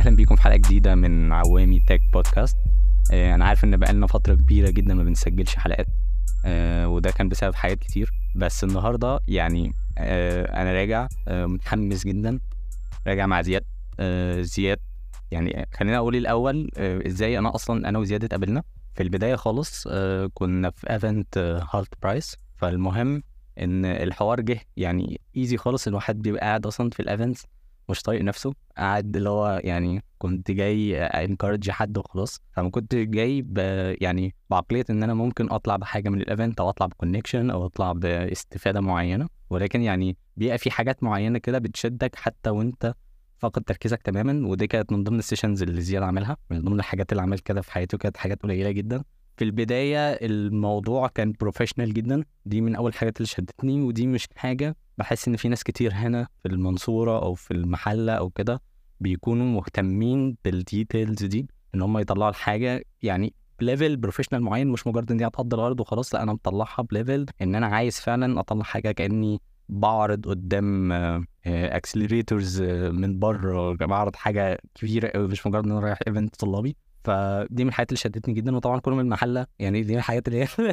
اهلا بيكم في حلقه جديده من عوامي تك بودكاست آه، انا عارف ان بقالنا فتره كبيره جدا ما بنسجلش حلقات آه، وده كان بسبب حاجات كتير بس النهارده يعني آه، انا راجع آه، متحمس جدا راجع مع زياد آه، زياد يعني خلينا اقول الاول آه، ازاي انا اصلا انا وزياد اتقابلنا في البدايه خالص آه، كنا في ايفنت هارت برايس فالمهم ان الحوار جه يعني ايزي خالص الواحد بيبقى قاعد اصلا في الايفنت مش طايق نفسه قاعد اللي هو يعني كنت جاي انكارج حد وخلاص فما كنت جاي ب يعني بعقليه ان انا ممكن اطلع بحاجه من الايفنت او اطلع بكونكشن او اطلع باستفاده معينه ولكن يعني بيبقى في حاجات معينه كده بتشدك حتى وانت فاقد تركيزك تماما ودي كانت من ضمن السيشنز اللي زياد عملها من ضمن الحاجات اللي عمل كده في حياته كانت حاجات قليله جدا في البدايه الموضوع كان بروفيشنال جدا دي من اول الحاجات اللي شدتني ودي مش حاجه بحس ان في ناس كتير هنا في المنصوره او في المحله او كده بيكونوا مهتمين بالديتيلز دي ان هم يطلعوا الحاجه يعني بليفل بروفيشنال معين مش مجرد ان هي هتقضي الغرض وخلاص لا انا مطلعها بليفل ان انا عايز فعلا اطلع حاجه كاني بعرض قدام اكسلريتورز من بره بعرض حاجه كبيره قوي مش مجرد ان انا رايح ايفنت طلابي فدي من الحاجات اللي شدتني جدا وطبعا كله من المحله يعني دي من الحاجات اللي هي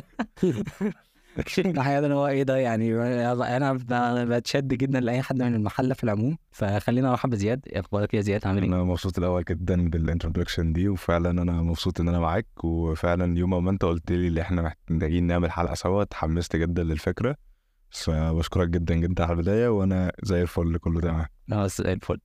الحاجات اللي هو ايه ده يعني انا ب- بتشد جدا لاي حد من المحله في العموم فخلينا نرحب بزياد اخبارك يا زياد عامل ايه؟ انا مبسوط الاول جدا بالانترودكشن دي وفعلا انا مبسوط ان انا معاك وفعلا يوم ما انت قلت لي ان احنا محتاجين نعمل حلقه سوا اتحمست جدا للفكره فبشكرك جدا جدا على البدايه وانا زي الفل كله تمام اه زي الفل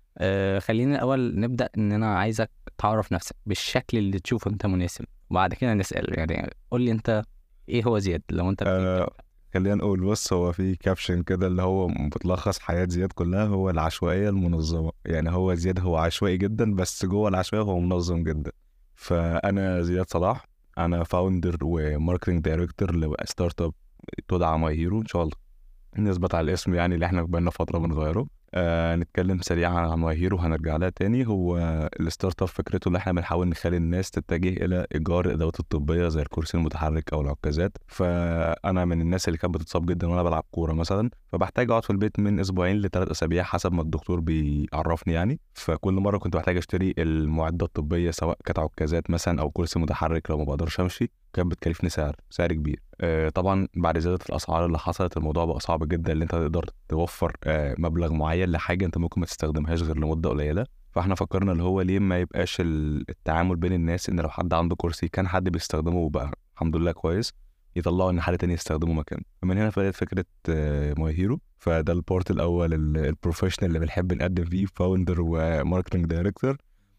آه خلينا الاول نبدا ان انا عايزك تعرف نفسك بالشكل اللي تشوفه انت مناسب وبعد كده نسال يعني قول لي انت ايه هو زياد لو انت آه، بتكتب خلينا نقول بص هو في كابشن كده اللي هو بتلخص حياه زياد كلها هو العشوائيه المنظمه يعني هو زياد هو عشوائي جدا بس جوه العشوائيه هو منظم جدا فانا زياد صلاح انا فاوندر وماركتنج دايركتور لستارت اب تدعى ماي هيرو ان شاء الله نثبت على الاسم يعني اللي احنا بقالنا فتره بنغيره آه نتكلم سريعا عن ماي هيرو وهنرجع لها تاني هو الستارت اب فكرته اللي احنا بنحاول نخلي الناس تتجه الى ايجار الادوات الطبيه زي الكرسي المتحرك او العكازات فانا من الناس اللي كانت بتتصاب جدا وانا بلعب كوره مثلا فبحتاج اقعد في البيت من اسبوعين لثلاث اسابيع حسب ما الدكتور بيعرفني يعني فكل مره كنت بحتاج اشتري المعدات الطبيه سواء كانت عكازات مثلا او كرسي متحرك لو ما بقدرش امشي كانت بتكلفني سعر سعر كبير آه، طبعا بعد زياده الاسعار اللي حصلت الموضوع بقى صعب جدا ان انت تقدر توفر آه، مبلغ معين لحاجه انت ممكن ما تستخدمهاش غير لمده قليله فاحنا فكرنا اللي هو ليه ما يبقاش ال- التعامل بين الناس ان لو حد عنده كرسي كان حد بيستخدمه وبقى الحمد لله كويس يطلعوا ان حد تاني يستخدمه مكانه فمن هنا بدات فكره ماي هيرو فده البارت الاول ال- البروفيشنال اللي بنحب نقدم فيه فاوندر وماركتنج دايركتور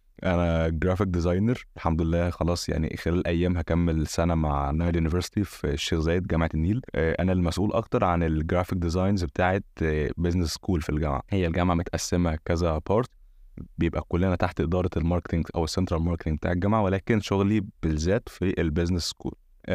انا جرافيك ديزاينر الحمد لله خلاص يعني خلال ايام هكمل سنه مع نايل يونيفرستي في الشيخ زايد جامعه النيل آه، انا المسؤول اكتر عن الجرافيك ديزاينز بتاعه بزنس سكول في الجامعه هي الجامعه متقسمه كذا بارت بيبقى كلنا تحت اداره الماركتنج او السنترال ماركتنج بتاع الجامعه ولكن شغلي بالذات في البيزنس سكول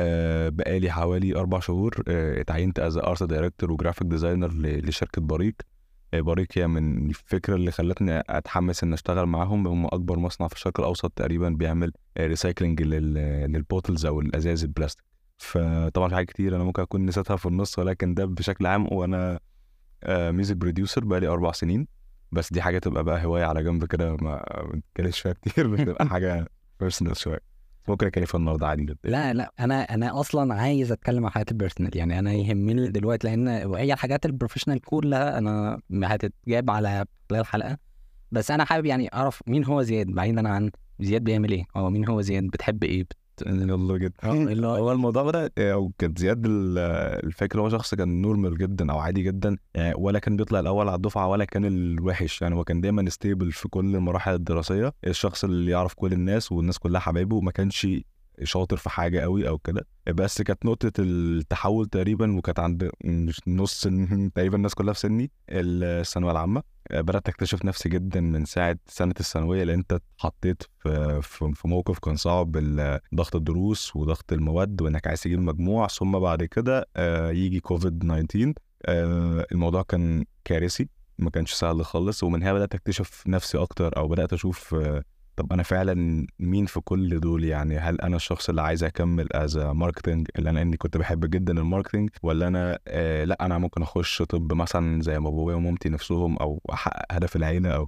آه بقالي حوالي اربع شهور آه اتعينت از ارت دايركتور وجرافيك ديزاينر لشركه بريق آه، بريق هي من الفكره اللي خلتني اتحمس ان اشتغل معاهم هم اكبر مصنع في الشرق الاوسط تقريبا بيعمل ريسايكلينج للبوتلز او الازاز البلاستيك فطبعا في حاجات كتير انا ممكن اكون نسيتها في النص ولكن ده بشكل عام وانا ميوزك بروديوسر بقالي اربع سنين بس دي حاجه تبقى بقى هوايه على جنب كده ما بنتكلمش فيها كتير بتبقى حاجه بيرسونال شويه ممكن اتكلم فيها النهارده عادي جدا لا لا انا انا اصلا عايز اتكلم عن حياتي البيرسونال يعني انا يهمني دلوقتي لان هي الحاجات البروفيشنال كلها انا هتتجاب على خلال الحلقه بس انا حابب يعني اعرف مين هو زياد بعيدا عن زياد بيعمل ايه او مين هو زياد بتحب ايه بت... يلا جدا اللي هو هو الموضوع بدا او كانت زياد ال- الفكره هو شخص كان نورمال جدا او عادي جدا يعني ولا كان بيطلع الاول على الدفعه ولا كان الوحش يعني هو كان دايما ستيبل في كل المراحل الدراسيه الشخص اللي يعرف كل الناس والناس كلها حبايبه وما كانش شاطر في حاجه قوي او كده بس كانت نقطه التحول تقريبا وكانت عند مش نص تقريبا الناس كلها في سني الثانويه العامه بدات اكتشف نفسي جدا من ساعه سنه الثانويه لان انت اتحطيت في في في موقف كان صعب ال- ضغط الدروس وضغط المواد وانك عايز تجيب مجموع ثم بعد كده آه، يجي كوفيد 19 آه، الموضوع كان كارثي ما كانش سهل خالص ومن هنا بدات اكتشف نفسي اكتر او بدات اشوف آه، طب انا فعلا مين في كل دول يعني هل انا الشخص اللي عايز اكمل از ماركتنج اللي انا اني كنت بحب جدا الماركتنج ولا انا آه لا انا ممكن اخش طب مثلا زي ما بابايا ومامتي نفسهم او احقق هدف العيله او كده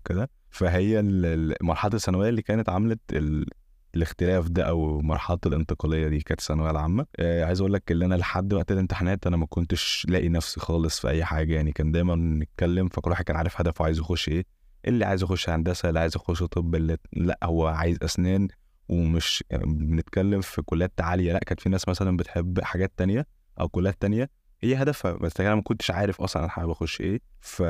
فهي ال- ال- مرحله الثانويه اللي كانت عملت ال... الاختلاف ده او مرحله الانتقاليه دي كانت الثانويه العامه آه عايز اقول لك ان انا لحد وقت الامتحانات انا ما كنتش لاقي نفسي خالص في اي حاجه يعني كان دايما نتكلم فكل واحد كان عارف هدفه عايز يخش ايه اللي عايز يخش هندسه اللي عايز يخش طب اللي لا هو عايز اسنان ومش يعني بنتكلم في كليات عاليه لا كانت في ناس مثلا بتحب حاجات تانية او كليات تانية هي هدفها بس انا ما كنتش عارف اصلا انا حابب اخش ايه ف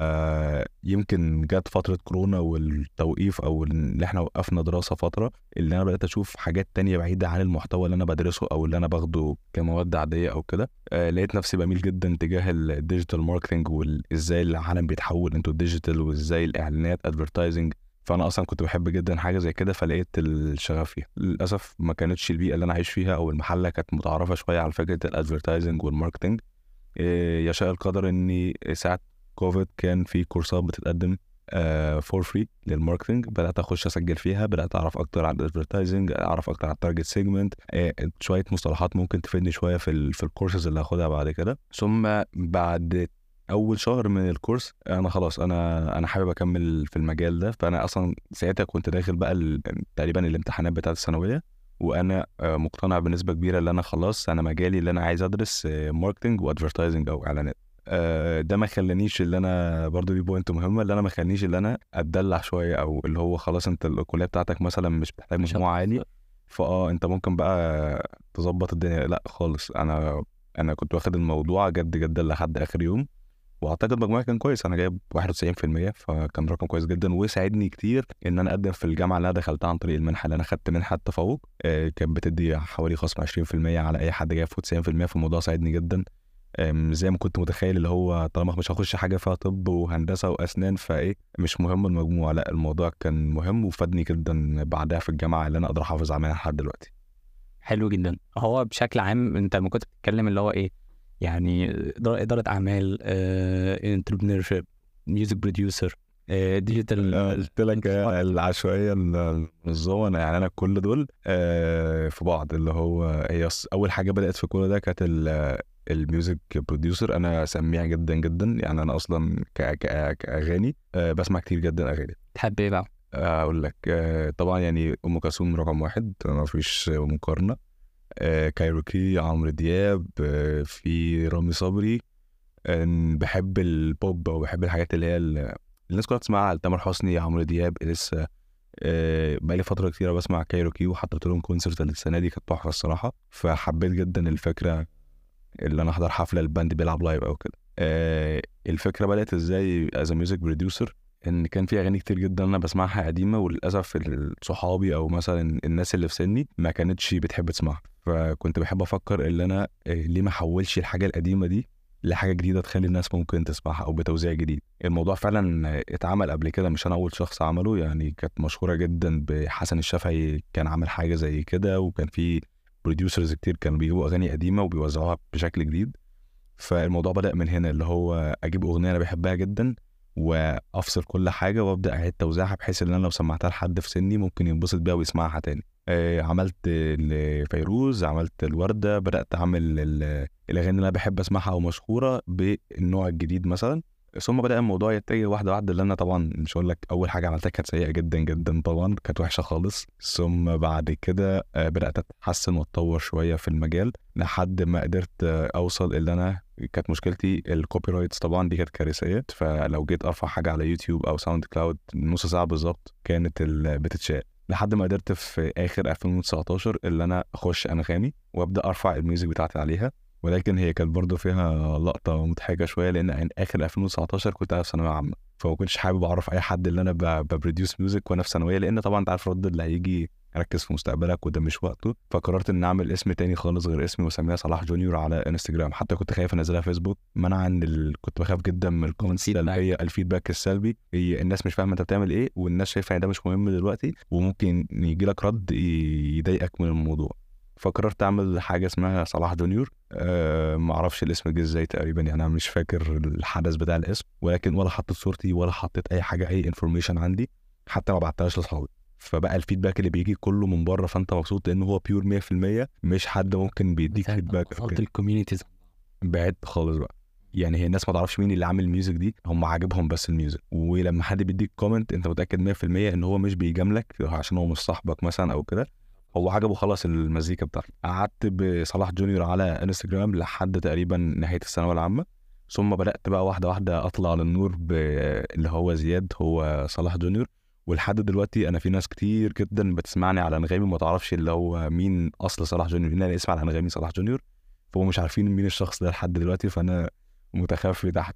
يمكن جت فتره كورونا والتوقيف او ان احنا وقفنا دراسه فتره اللي انا بدات اشوف حاجات تانية بعيده عن المحتوى اللي انا بدرسه او اللي انا باخده كمواد عاديه او كده آه لقيت نفسي بميل جدا تجاه الديجيتال ماركتنج وازاي العالم بيتحول انتو ديجيتال وازاي الاعلانات ادفرتايزنج فانا اصلا كنت بحب جدا حاجه زي كده فلقيت الشغف فيها للاسف ما كانتش البيئه اللي انا عايش فيها او المحله كانت متعرفه شويه على فكره الادفرتايزنج والماركتنج إيه، يشاء القدر اني ساعه كوفيد كان في كورسات بتتقدم فور فري للماركتنج بدات اخش اسجل فيها بدات اعرف اكتر عن الادفرتايزنج اعرف اكتر عن التارجت سيجمنت شويه مصطلحات ممكن تفيدني شويه في ال في الكورسز اللي هاخدها بعد كده ثم بعد اول شهر من الكورس انا خلاص انا انا حابب اكمل في المجال ده فانا اصلا ساعتها كنت داخل بقى ال- تقريبا الامتحانات بتاعت الثانويه وانا آه، مقتنع بنسبه كبيره ان انا خلاص انا مجالي اللي انا عايز ادرس ماركتنج وادفرتايزنج او اعلانات آه، ده ما خلانيش اللي انا برضو دي بوينت مهمه اللي انا ما خلانيش اللي انا اتدلع شويه او اللي هو خلاص انت الكليه بتاعتك مثلا مش محتاج مش مجموع عالي هت- فاه انت ممكن بقى تظبط الدنيا لا خالص انا انا كنت واخد الموضوع جد جدا لحد اخر يوم واعتقد مجموعي كان كويس انا جايب 91% فكان رقم كويس جدا وساعدني كتير ان انا اقدم في الجامعه اللي انا دخلتها عن طريق المنحه اللي انا خدت منحه تفوق آه، كانت بتدي حوالي خصم 20% على اي حد جايب فوق 90% فالموضوع ساعدني جدا آم، زي ما كنت متخيل اللي هو طالما مش هخش حاجه فيها طب وهندسه واسنان فايه مش مهم المجموع لا الموضوع كان مهم وفادني جدا بعدها في الجامعه اللي انا اقدر احافظ عليها لحد دلوقتي حلو جدا هو بشكل عام انت لما كنت بتتكلم اللي هو ايه يعني إدارة, إدارة أعمال انتربرينور شيب ميوزك بروديوسر ديجيتال قلت لك العشوائيه المنظمه أنا- يعني انا كل دول آه، في بعض اللي هو هي أص- اول حاجه بدات في كل ده كانت ال- الميوزك بروديوسر انا سميع جدا جدا يعني انا اصلا ك- ك- كاغاني آه، بسمع كتير جدا اغاني تحب ايه بقى؟ اقول لك آه، طبعا يعني ام كلثوم رقم واحد ما فيش مقارنه آه، كايروكي عمرو دياب آه، في رامي صبري آه، بحب البوب وبحب الحاجات اللي هي ال- الناس كلها بتسمعها تامر حسني عمرو دياب لسه آه، بقالي فترة كتيرة بسمع كايروكي وحضرت لهم كونسرت السنة دي كانت تحفة الصراحة فحبيت جدا الفكرة اللي أنا أحضر حفلة الباند بيلعب لايف أو كده آه، الفكرة بدأت إزاي از ميوزك بروديوسر إن كان في أغاني كتير جدا أنا بسمعها قديمة وللأسف ال- صحابي أو مثلا الناس اللي في سني ما كانتش بتحب تسمعها فكنت بحب أفكر إن أنا آه، ليه ما أحولش الحاجة القديمة دي لحاجه جديده تخلي الناس ممكن تسمعها او بتوزيع جديد الموضوع فعلا اتعمل قبل كده مش انا اول شخص عمله يعني كانت مشهوره جدا بحسن الشافعي كان عامل حاجه زي كده وكان في بروديوسرز كتير كانوا بيجيبوا اغاني قديمه وبيوزعوها بشكل جديد فالموضوع بدا من هنا اللي هو اجيب اغنيه انا بحبها جدا وافصل كل حاجه وابدا اعيد توزيعها بحيث ان انا لو سمعتها لحد في سني ممكن ينبسط بيها ويسمعها تاني آه، عملت لفيروز عملت الوردة بدأت أعمل ال- الأغاني اللي أنا بحب أسمعها أو مشهورة بالنوع الجديد مثلا ثم بدأ الموضوع يتجه واحدة واحدة اللي أنا طبعا مش هقول لك أول حاجة عملتها كانت سيئة جدا جدا طبعا كانت وحشة خالص ثم بعد كده آه، بدأت أتحسن وأتطور شوية في المجال لحد ما قدرت آه، أوصل اللي أنا كانت مشكلتي الكوبي رايتس طبعا دي كانت كارثية فلو جيت أرفع حاجة على يوتيوب أو ساوند كلاود نص ساعة بالظبط كانت ال- بتتشال لحد ما قدرت في اخر 2019 اللي انا اخش انغامي وابدا ارفع الميوزك بتاعتي عليها ولكن هي كانت برضه فيها لقطه مضحكه شويه لان عن- اخر 2019 كنت انا في ثانويه عامه فما كنتش حابب اعرف اي حد اللي انا ببروديوس ميوزك وانا في ثانويه لان طبعا انت عارف الرد اللي هيجي ركز في مستقبلك وده مش وقته فقررت ان اعمل اسم تاني خالص غير اسمي واسميها صلاح جونيور على انستجرام حتى كنت خايف انزلها فيسبوك منعا ال... كنت بخاف جدا من الكومنتس الفيدباك. السلبيه الفيدباك السلبي هي الناس مش فاهمه انت بتعمل ايه والناس شايفه ان ده مش مهم دلوقتي وممكن يجي لك رد ي- يضايقك من الموضوع فقررت اعمل حاجه اسمها صلاح جونيور أه ما اعرفش الاسم جه ازاي تقريبا يعني انا مش فاكر الحدث بتاع الاسم ولكن ولا حطيت صورتي ولا حطيت اي حاجه اي انفورميشن عندي حتى ما بعتهاش لاصحابي فبقى الفيدباك اللي بيجي كله من بره فانت مبسوط لان هو بيور 100% مش حد ممكن بيديك فيدباك أو وصلت كده. الكوميونيتيز بعدت خالص بقى يعني هي الناس ما تعرفش مين اللي عامل الميوزك دي هم عاجبهم بس الميوزك ولما حد بيديك كومنت انت متاكد 100% ان هو مش بيجاملك عشان هو مش صاحبك مثلا او كده هو عجبه خلاص المزيكا بتاعته قعدت بصلاح جونيور على انستجرام لحد تقريبا نهايه الثانويه العامه ثم بدات بقى واحده واحده اطلع للنور اللي هو زياد هو صلاح جونيور ولحد دلوقتي انا في ناس كتير جدا بتسمعني على انغامي ما تعرفش اللي هو مين اصل صلاح جونيور انا اسمي على انغامي صلاح جونيور فهم مش عارفين مين الشخص ده لحد دلوقتي فانا متخفي تحت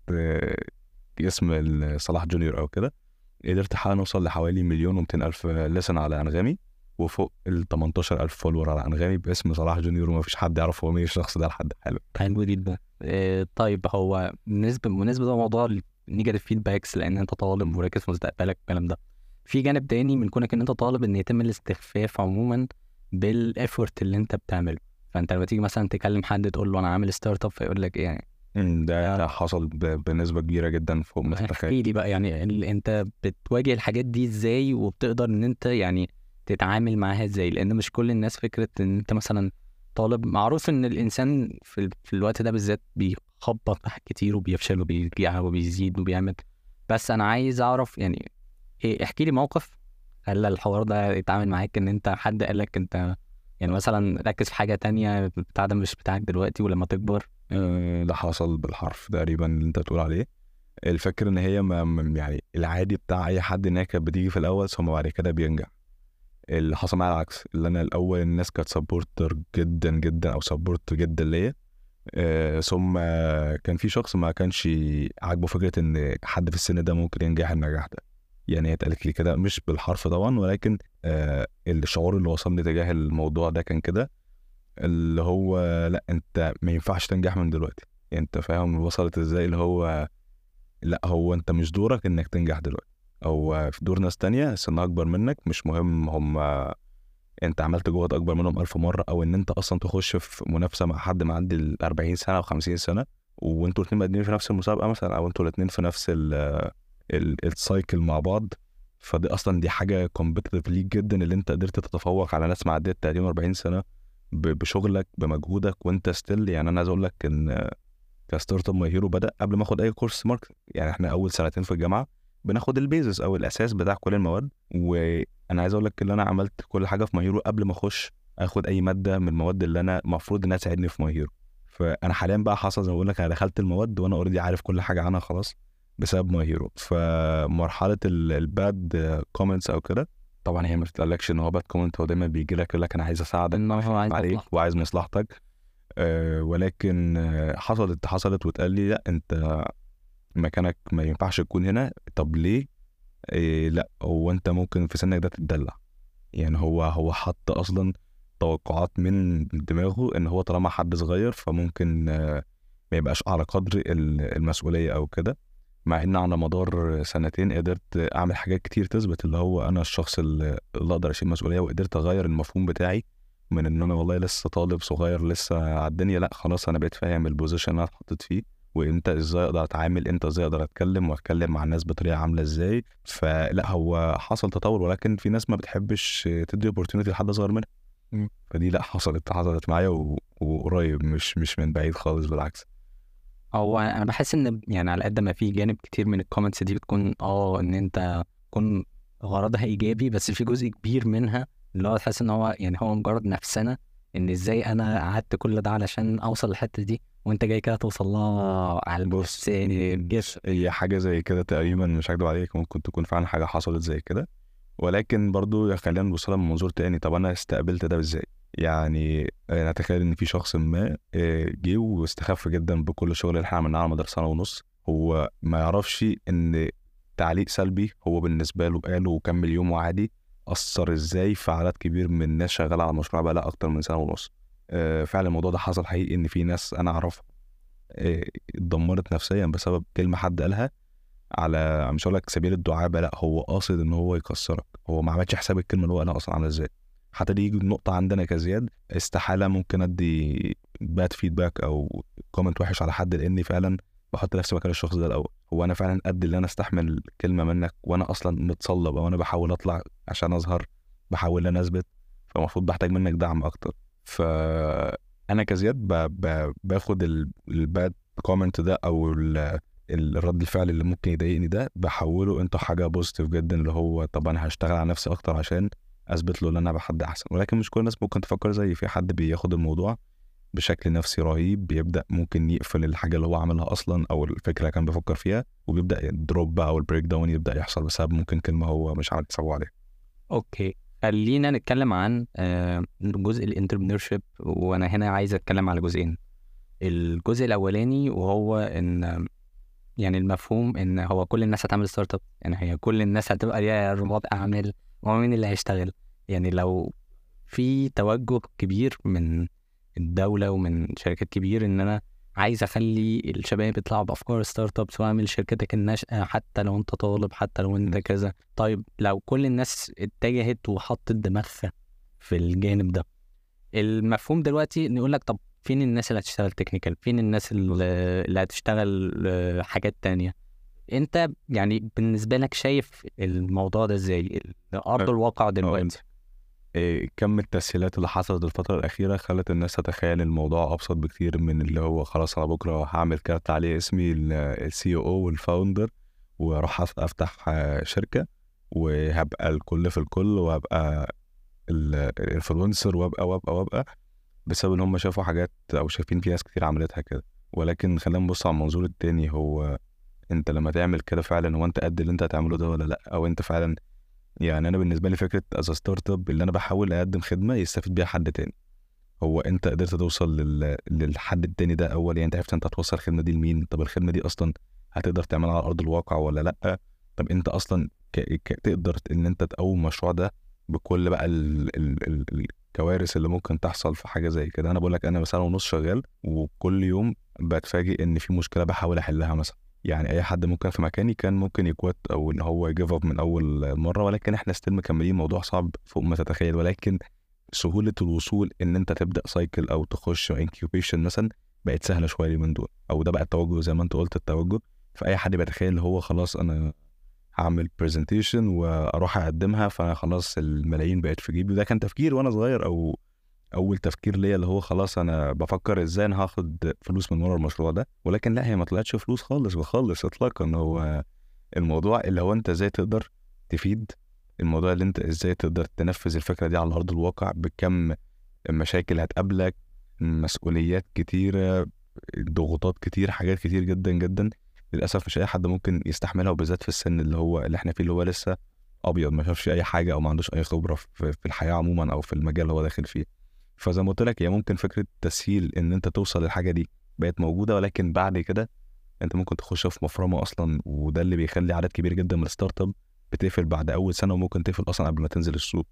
اسم صلاح جونيور او كده قدرت احقق نوصل لحوالي مليون و الف لسن على انغامي وفوق ال 18000 فولور على انغامي باسم صلاح جونيور وما فيش حد يعرف هو مين الشخص ده لحد حاله حلو جدا إيه طيب هو بالنسبه بالنسبه ده موضوع النيجاتيف فيدباكس لان انت طالب وركز في مستقبلك والكلام ده في جانب تاني من كونك ان انت طالب ان يتم الاستخفاف عموما بالافورت اللي انت بتعمله فانت لما تيجي مثلا تكلم حد تقول له انا عامل ستارت اب فيقول لك ايه يعني ده حصل بنسبه كبيره جدا فوق ما تتخيل احكي لي بقى يعني انت بتواجه الحاجات دي ازاي وبتقدر ان انت يعني تتعامل معاها ازاي لان مش كل الناس فكره ان انت مثلا طالب معروف ان الانسان في, في الوقت ده بالذات بيخبط في حاجات كتير وبيفشل وبيرجع وبيزيد وبيعمل بس انا عايز اعرف يعني ايه احكي لي موقف هل الحوار ده يتعامل معاك ان انت حد قال لك انت يعني مثلا ركز في حاجه تانية بتاع ده مش بتاعك دلوقتي ولما تكبر أه ده حصل بالحرف تقريبا اللي انت بتقول عليه الفكرة ان هي ما يعني العادي بتاع اي حد ان هي كانت بتيجي في الاول ثم بعد كده بينجح اللي حصل معايا العكس اللي انا الاول الناس كانت سبورتر جدا جدا او سبورت جدا ليا آه ثم كان في شخص ما كانش عاجبه فكره ان حد في السن ده ممكن ينجح النجاح ده يعني هي اتقالت لي كده مش بالحرف طبعا ولكن آه الشعور اللي وصلني تجاه الموضوع ده كان كده اللي هو لا انت ما ينفعش تنجح من دلوقتي يعني انت فاهم وصلت ازاي اللي هو لا هو انت مش دورك انك تنجح دلوقتي او في دور ناس تانية سنها اكبر منك مش مهم هم انت عملت جهد اكبر منهم الف مره او ان انت اصلا تخش في منافسه مع حد معدي ال 40 سنه او 50 سنه وانتوا الاثنين مقدمين في نفس المسابقه مثلا او انتوا الاثنين في نفس السايكل مع بعض فدي اصلا دي حاجه كومبتيتيف ليك جدا اللي انت قدرت تتفوق على ناس معديه 30 40 سنه بشغلك بمجهودك وانت ستيل يعني انا عايز اقول لك ان كستارت اب ماي هيرو بدا قبل ما اخد اي كورس ماركتنج يعني احنا اول سنتين في الجامعه بناخد البيزس او الاساس بتاع كل المواد وانا عايز اقول لك ان انا عملت كل حاجه في ماهيرو قبل ما اخش اخد اي ماده من المواد اللي انا المفروض انها تساعدني في ماهيرو فانا حاليا بقى حصل زي ما بقول لك انا دخلت المواد وانا اوريدي عارف كل حاجه عنها خلاص بسبب ماهيرو فمرحله الباد كومنتس او كده طبعا هي ما بتقولكش ان هو باد كومنت هو دايما بيجي لك يقول لك انا عايز اساعدك عليك وعايز مصلحتك أه ولكن حصلت حصلت واتقال لي لا انت مكانك ما ينفعش تكون هنا طب ليه إيه لا هو انت ممكن في سنك ده تتدلع يعني هو هو حط اصلا توقعات من دماغه ان هو طالما حد صغير فممكن آه، ما يبقاش على قدر المسؤوليه او كده مع ان على مدار سنتين قدرت اعمل حاجات كتير تثبت اللي هو انا الشخص اللي اقدر اشيل مسؤوليه وقدرت اغير المفهوم بتاعي من ان انا والله لسه طالب صغير لسه على الدنيا لا خلاص انا بقيت فاهم البوزيشن اللي انا اتحطيت فيه وامتى ازاي اقدر اتعامل امتى ازاي اقدر اتكلم واتكلم مع الناس بطريقه عامله ازاي فلا هو حصل تطور ولكن في ناس ما بتحبش تدي اوبورتيونيتي لحد اصغر منها فدي لا حصلت حصلت معايا وقريب مش مش من بعيد خالص بالعكس هو انا بحس ان يعني على قد ما في جانب كتير من الكومنتس دي بتكون اه ان انت تكون غرضها ايجابي بس في جزء كبير منها اللي هو تحس ان هو يعني هو مجرد نفسنا ان ازاي انا قعدت كل ده علشان اوصل للحته دي وانت جاي كده توصل لها على البص الجيش هي حاجه زي كده تقريبا مش هكدب عليك ممكن تكون فعلا حاجه حصلت زي كده ولكن برضو خلينا نبص لها من منظور تاني طب انا استقبلت ده ازاي يعني انا اتخيل ان في شخص ما آه، جه واستخف جدا بكل الشغل اللي احنا عملناه على مدار سنه ونص هو ما يعرفش ان تعليق سلبي هو بالنسبه له قاله كمل يومه عادي اثر ازاي في عدد كبير من الناس شغاله على المشروع بقى لا اكتر من سنه ونص آه، فعلا الموضوع ده حصل حقيقي ان في ناس انا اعرفها آه، اتدمرت نفسيا بسبب كلمه حد قالها على مش هقول لك سبيل الدعابه لا هو قاصد ان هو يكسرك هو ما عملش حساب الكلمه اللي هو قالها اصلا عامله ازاي حتى دي يجي النقطه عندنا كزياد استحاله ممكن ادي باد فيدباك او كومنت وحش على حد لاني فعلا بحط نفسي مكان الشخص ده الاول هو انا فعلا قد اللي انا استحمل كلمه منك وانا اصلا متصلب او انا بحاول اطلع عشان اظهر بحاول ان انا اثبت فالمفروض بحتاج منك دعم اكتر فانا كزياد ب... ب... باخد الباد الكومنت ده او ال- الرد الفعل اللي ممكن يضايقني ده بحوله انتو حاجه بوزيتيف جدا اللي هو طب انا هشتغل على نفسي اكتر عشان اثبت له ان انا بحد احسن ولكن مش كل الناس ممكن تفكر زيي في حد بياخد الموضوع بشكل نفسي رهيب بيبدا ممكن يقفل الحاجه اللي هو عملها اصلا او الفكره اللي كان بيفكر فيها وبيبدا الدروب بقى او البريك داون يبدا يحصل بسبب ممكن كلمه هو مش عامل حسابه عليها اوكي خلينا نتكلم عن آه، جزء الانتربرينور وانا هنا عايز اتكلم على جزئين الجزء الاولاني وهو ان يعني المفهوم ان هو كل الناس هتعمل ستارت اب يعني هي كل الناس هتبقى ليها رواد اعمال هو مين اللي هيشتغل يعني لو في توجه كبير من الدولة ومن شركات كبير ان انا عايز اخلي الشباب يطلعوا بافكار ستارت اب سواء من شركتك الناشئة حتى لو انت طالب حتى لو انت كذا طيب لو كل الناس اتجهت وحطت دماغها في الجانب ده المفهوم دلوقتي نقول لك طب فين الناس اللي هتشتغل تكنيكال فين الناس اللي اللي هتشتغل آه، حاجات تانية انت يعني بالنسبة لك شايف الموضوع ده ازاي ارض أه، الواقع دلوقتي إيه، كم التسهيلات اللي حصلت الفترة الأخيرة خلت الناس تتخيل الموضوع أبسط بكتير من اللي هو خلاص أنا بكرة هعمل كارت عليه اسمي السي او والفاوندر وأروح أف- أفتح آه، شركة وهبقى الكل في الكل وهبقى الانفلونسر وابقى وابقى وابقى بسبب ان هم شافوا حاجات او شايفين في ناس كتير عملتها كده ولكن خلينا نبص على المنظور التاني هو انت لما تعمل كده فعلا هو انت قد اللي انت هتعمله ده ولا لا او انت فعلا يعني انا بالنسبه لي فكره از ستارت اب اللي انا بحاول اقدم خدمه يستفيد بيها حد تاني هو انت قدرت توصل لل... للحد التاني ده اول يعني انت عرفت انت هتوصل الخدمه دي لمين طب الخدمه دي اصلا هتقدر تعملها على ارض الواقع ولا لا طب انت اصلا ك... ك... تقدر ان انت تقوم المشروع ده بكل بقى ال... ال... ال... الكوارث اللي ممكن تحصل في حاجه زي كده انا بقول لك انا مثلا ونص شغال وكل يوم بتفاجئ ان في مشكله بحاول احلها مثلا يعني اي حد ممكن في مكاني كان ممكن يكوت او ان هو يجيف اب من اول مره ولكن احنا ستيل مكملين موضوع صعب فوق ما تتخيل ولكن سهوله الوصول ان انت تبدا سايكل او تخش انكيوبيشن مثلا بقت سهله شويه اليومين دول او ده بقى التوجه زي ما انت قلت التوجه فاي حد بيتخيل اللي هو خلاص انا هعمل برزنتيشن واروح اقدمها فانا خلاص الملايين بقت في جيبي وده كان تفكير وانا صغير او اول تفكير ليا اللي هو خلاص انا بفكر ازاي انا هاخد فلوس من ورا المشروع ده ولكن لا هي ما طلعتش فلوس خالص خالص اطلاقا هو الموضوع اللي هو انت ازاي تقدر تفيد الموضوع اللي انت ازاي تقدر تنفذ الفكره دي على ارض الواقع بكم مشاكل هتقابلك مسؤوليات كتيره ضغوطات كتير حاجات كتير جدا جدا للاسف مش اي حد ممكن يستحملها وبالذات في السن اللي هو اللي احنا فيه اللي هو لسه ابيض ما شافش اي حاجه او ما عندوش اي خبره في في الحياه عموما او في المجال اللي هو داخل فيه فزي ما قلت لك هي ممكن فكره تسهيل ان انت توصل للحاجه دي بقت موجوده ولكن بعد كده انت ممكن تخش في مفرمه اصلا وده اللي بيخلي عدد كبير جدا من الستارت اب بتقفل بعد اول سنه وممكن تقفل اصلا قبل ما تنزل السوق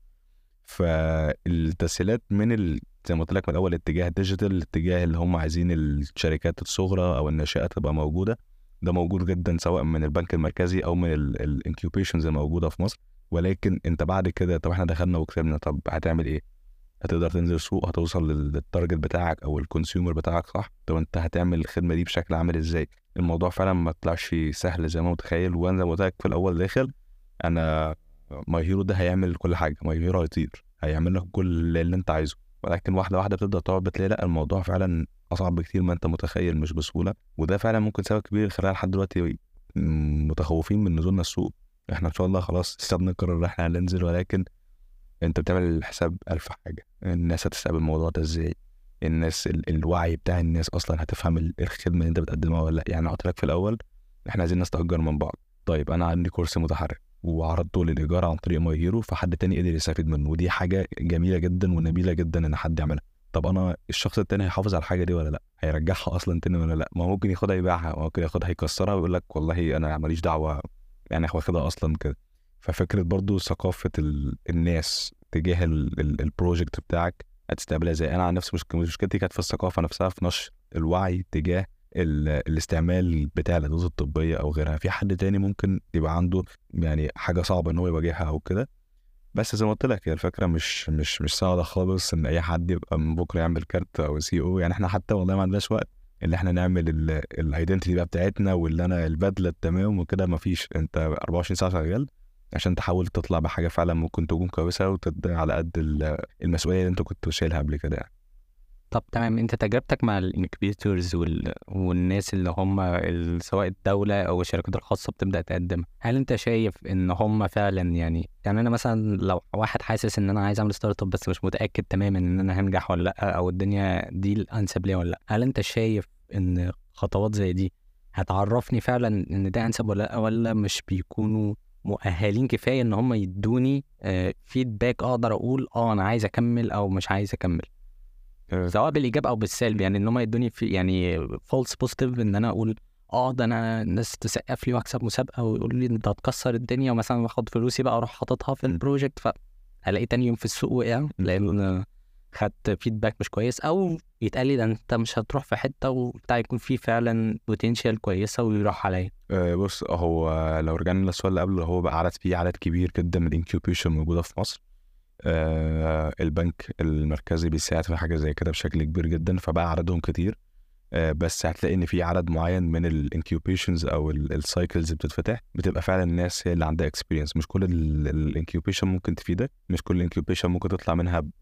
فالتسهيلات من ال... زي ما قلت لك من الاول اتجاه ديجيتال الاتجاه اللي هم عايزين الشركات الصغرى او الناشئه تبقى موجوده ده موجود جدا سواء من البنك المركزي او من الانكيوبيشنز الموجوده في مصر ولكن انت بعد كده طب احنا دخلنا وكسبنا طب هتعمل ايه؟ هتقدر تنزل السوق هتوصل لل- للتارجت بتاعك او الكونسيومر بتاعك صح طب انت هتعمل الخدمه دي بشكل عامل ازاي الموضوع فعلا ما طلعش سهل زي ما متخيل وانا زي ما قلت لك في الاول داخل انا ماي هيرو ده هيعمل كل حاجه ماي هيرو هيطير هيعمل لك كل اللي انت عايزه ولكن واحده واحده بتبدا تقعد بتلاقي لا الموضوع فعلا اصعب بكتير ما انت متخيل مش بسهوله وده فعلا ممكن سبب كبير خلال لحد دلوقتي م- متخوفين من نزولنا السوق احنا ان شاء الله خلاص لسه بنقرر ان احنا هننزل ولكن انت بتعمل حساب الف حاجه الناس هتستقبل الموضوع ده ازاي الناس ال- الوعي بتاع الناس اصلا هتفهم ال- الخدمه اللي انت بتقدمها ولا لا يعني أنا قلت لك في الاول احنا عايزين ناس تأجر من بعض طيب انا عندي كرسي متحرك وعرضته للايجار عن طريق ماي هيرو فحد تاني قدر يستفيد منه ودي حاجه جميله جدا ونبيله جدا ان حد يعملها طب انا الشخص التاني هيحافظ على الحاجه دي ولا لا هيرجعها اصلا تاني ولا لا ما هو ممكن ياخدها يبيعها ممكن ياخدها يكسرها ويقول لك والله انا ماليش دعوه يعني واخدها اصلا كده ففكره برضو ثقافه ال... الناس تجاه ال- ال- البروجكت بتاعك هتستقبلها ازاي انا عن نفسي مشك- مشكلتي كانت في الثقافه نفسها في نشر الوعي تجاه ال... الاستعمال بتاع الادوات الطبيه او غيرها في حد تاني ممكن يبقى عنده يعني حاجه صعبه ان هو يواجهها او كده بس زي ما قلت لك هي الفكره مش مش مش سهله خالص ان اي حد يبقى من بكره يعمل كارت او سي او يعني احنا حتى والله ما عندناش وقت ان احنا نعمل الايدنتيتي بقى بتاعتنا واللي انا البدله التمام وكده مفيش انت 24 ساعه شغال عشان تحاول تطلع بحاجه فعلا ممكن تكون كويسه وتبدا على قد ال- المسؤوليه اللي انت كنت شايلها قبل كده يعني طب تمام انت تجربتك مع الانكبيتورز وال... والناس اللي هم ال- سواء الدولة او الشركات الخاصة بتبدأ تقدم هل انت شايف ان هم فعلا يعني يعني انا مثلا لو واحد حاسس ان انا عايز اعمل ستارت اب بس مش متأكد تماما ان انا هنجح ولا لا او الدنيا دي الانسب ليا ولا لا هل انت شايف ان خطوات زي دي هتعرفني فعلا ان ده انسب ولا لا ولا مش بيكونوا مؤهلين كفايه ان هم يدوني فيدباك اقدر اقول اه انا عايز اكمل او مش عايز اكمل سواء بالايجاب او بالسلب يعني ان هم يدوني في يعني فولس بوزيتيف ان انا اقول اه ده انا الناس تسقف لي واكسب مسابقه ويقولوا لي انت هتكسر الدنيا ومثلا باخد فلوسي بقى اروح حاططها في البروجكت فالاقي تاني يوم في السوق وقع لان خدت فيدباك مش كويس او يتقال لي ده انت مش هتروح في حته وبتاع يكون في فعلا بوتنشال كويسه ويروح عليا آه، بص هو لو رجعنا للسؤال اللي قبله هو بقى عدد فيه عدد كبير جدا من الانكيوبيشن موجوده في مصر آه، البنك المركزي بيساعد في حاجه زي كده بشكل كبير جدا فبقى عددهم كتير آه، بس هتلاقي ان في عدد معين من الانكيوبيشنز او السايكلز بتتفتح بتبقى فعلا الناس هي اللي عندها اكسبيرينس مش كل الانكيوبيشن ممكن تفيدك مش كل الانكيوبيشن ممكن تطلع منها ب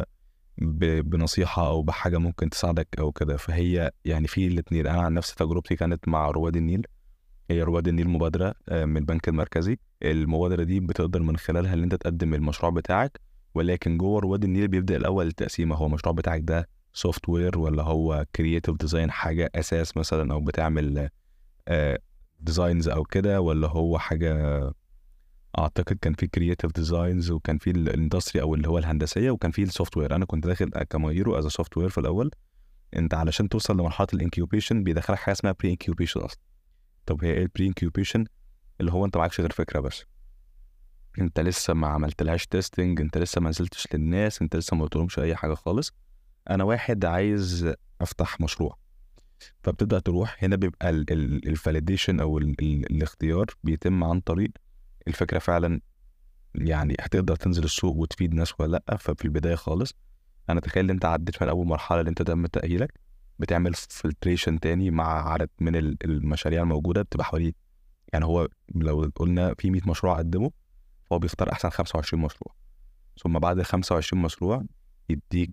ب- بنصيحه او بحاجه ممكن تساعدك او كده فهي يعني في الاثنين انا عن نفسي تجربتي كانت مع رواد النيل هي رواد النيل مبادره آه، من البنك المركزي المبادره دي بتقدر من خلالها ان انت تقدم المشروع بتاعك ولكن جوه رواد النيل بيبدا الاول التقسيمه هو المشروع بتاعك ده سوفت وير ولا هو كرييتيف ديزاين حاجه اساس مثلا او بتعمل ديزاينز او كده ولا هو حاجه اعتقد كان في كرييتيف ديزاينز وكان في الاندستري او اللي هو الهندسيه وكان في السوفت وير انا كنت داخل كمايرو از سوفت وير في الاول انت علشان توصل لمرحله الانكيوبيشن بيدخلك حاجه اسمها بري انكيوبيشن اصلا طب هي ايه البري انكيوبيشن اللي هو انت معكش غير فكره بس انت لسه ما عملتلهاش تيستنج انت لسه ما نزلتش للناس انت لسه ما قلتلهمش اي حاجه خالص انا واحد عايز افتح مشروع فبتبدا تروح هنا بيبقى الفاليديشن او ال ال الاختيار بيتم عن طريق الفكره فعلا يعني هتقدر تنزل السوق وتفيد ناس ولا لا ففي البدايه خالص انا تخيل ان انت عديت من اول مرحله اللي انت تم تاهيلك بتعمل فلتريشن تاني مع عدد من ال- المشاريع الموجوده بتبقى حوالي يعني هو لو قلنا في 100 مشروع قدمه فهو بيختار احسن 25 مشروع ثم بعد ال 25 مشروع يديك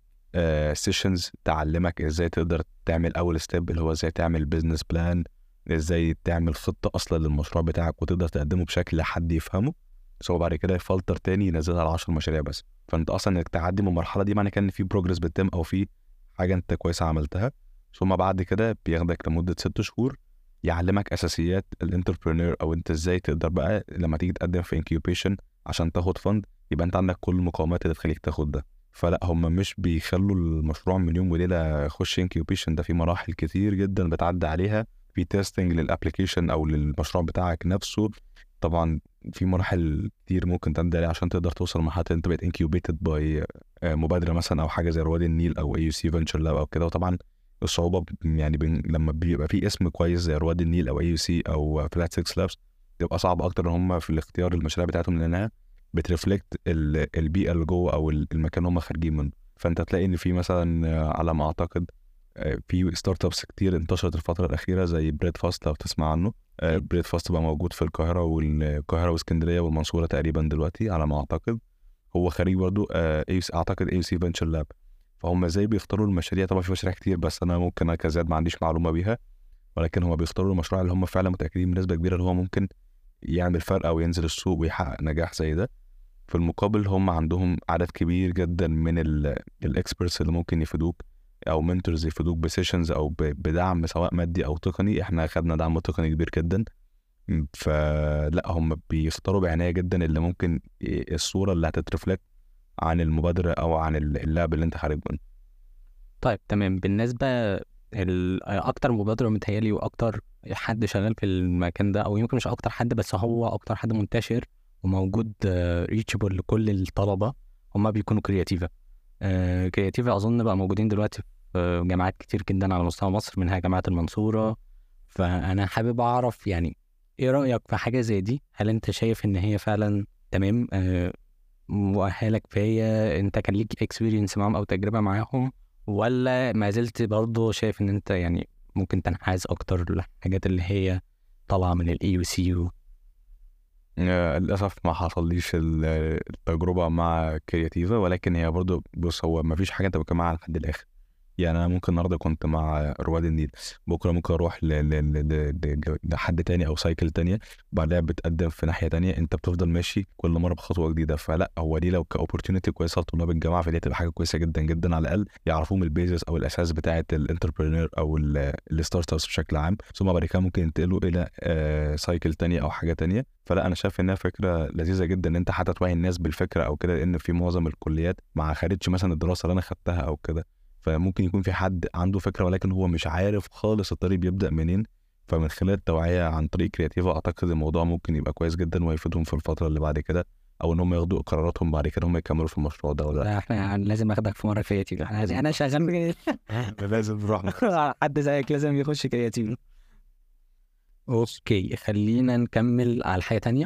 سيشنز تعلمك ازاي تقدر تعمل اول ستيب اللي هو ازاي تعمل بزنس بلان ازاي تعمل خطه اصلا للمشروع بتاعك وتقدر تقدمه بشكل حد يفهمه ثم بعد كده يفلتر تاني ينزلها على 10 مشاريع بس فانت اصلا انك تعدي من المرحله دي معنى كده ان في بروجرس بتتم او في حاجه انت كويسه عملتها ثم بعد كده بياخدك لمده ست شهور يعلمك اساسيات الانتربرينور او انت ازاي تقدر بقى لما تيجي تقدم في انكيوبيشن عشان تاخد فند يبقى انت عندك كل المقومات اللي تخليك تاخد ده فلا هم مش بيخلوا المشروع من يوم وليله خش انكيوبيشن ده في مراحل كتير جدا بتعدي عليها في تيستنج للابلكيشن او للمشروع بتاعك نفسه طبعا في مراحل كتير ممكن تعدي عليها عشان تقدر توصل لمرحله إن انت بقيت انكيوبيتد باي مبادره مثلا او حاجه زي رواد النيل او اي يو سي فينشر لاب او كده وطبعا الصعوبه ب- يعني بن... لما بيبقى في اسم كويس زي رواد النيل او اي يو سي او فلات 6 لابس بيبقى صعب اكتر ان هم في الاختيار المشاريع بتاعتهم لانها بترفلكت ال- البيئه اللي جوه او ال- المكان اللي هم خارجين منه فانت تلاقي ان في مثلا آه، على ما اعتقد آه، في ستارت ابس كتير انتشرت الفتره الاخيره زي بريد فاست لو تسمع عنه آه، بريد فاست بقى موجود في القاهره والقاهره واسكندريه والمنصوره تقريبا دلوقتي على ما اعتقد هو خريج برضو آه، AUC اعتقد اي سي فينشر لاب فهم ازاي بيختاروا المشاريع طبعا في مشاريع كتير بس انا ممكن أنا كزياد ما عنديش معلومه بيها ولكن هم بيختاروا المشروع اللي هم فعلا متاكدين بنسبه كبيره ان هو ممكن يعمل فرق او ينزل السوق ويحقق نجاح زي ده في المقابل هم عندهم عدد كبير جدا من الاكسبرتس اللي ممكن يفيدوك او منتورز يفيدوك بسيشنز او ب- بدعم سواء مادي او تقني احنا خدنا دعم تقني كبير جدا فلا هم بيختاروا بعنايه جدا اللي ممكن ي- الصوره اللي هتترفلكت عن المبادره او عن اللعب اللي انت خارج منه طيب تمام بالنسبة ال- أكتر مبادرة متهيألي وأكتر حد شغال في المكان ده أو يمكن مش أكتر حد بس هو أكتر حد منتشر وموجود ريتشبل لكل الطلبة هما بيكونوا كرياتيفا كرياتيفا أظن بقى موجودين دلوقتي في جامعات كتير جدا على مستوى مصر منها جامعة المنصورة فأنا حابب أعرف يعني إيه رأيك في حاجة زي دي هل أنت شايف إن هي فعلا تمام آه، مؤهلة كفاية أنت كان ليك اكسبيرينس معاهم أو تجربة معاهم ولا ما زلت برضه شايف ان انت يعني ممكن تنحاز اكتر للحاجات اللي هي طالعه من الاي يو سي آه، للأسف ما حصليش ال- التجربة مع كرياتيفا ولكن هي برضو بص هو ما فيش حاجة أنت بتجمعها لحد الآخر يعني انا ممكن النهارده كنت مع رواد النيل بكره ممكن اروح ل... ل... ل... ل... ل... لحد تاني او سايكل تانية بعدها بتقدم في ناحيه تانية انت بتفضل ماشي كل مره بخطوه جديده فلا هو دي لو كاوبورتيونيتي كويسه لطلاب الجامعه فدي هتبقى حاجه كويسه جدا جدا على الاقل يعرفوهم البيزس او الاساس بتاعه الانتربرينور او الستارت ابس بشكل عام ثم بعد كده ممكن ينتقلوا الى آه، سايكل تانية او حاجه تانية فلا انا شايف انها فكره لذيذه جدا ان انت حتى توعي الناس بالفكره او كده لان في معظم الكليات ما خدتش مثلا الدراسه اللي انا خدتها او كده فممكن يكون في حد عنده فكره ولكن هو مش عارف خالص الطريق بيبدا منين فمن خلال التوعيه عن طريق كرياتيفا اعتقد الموضوع ممكن يبقى كويس جدا ويفيدهم في الفتره اللي بعد كده او ان هم ياخدوا قراراتهم بعد كده هم يكملوا في المشروع ده ولا لا احنا لازم اخدك في مره كرياتيف انا انا شغال لازم نروح حد زيك لازم يخش كرياتيف اوكي خلينا نكمل على حاجه تانية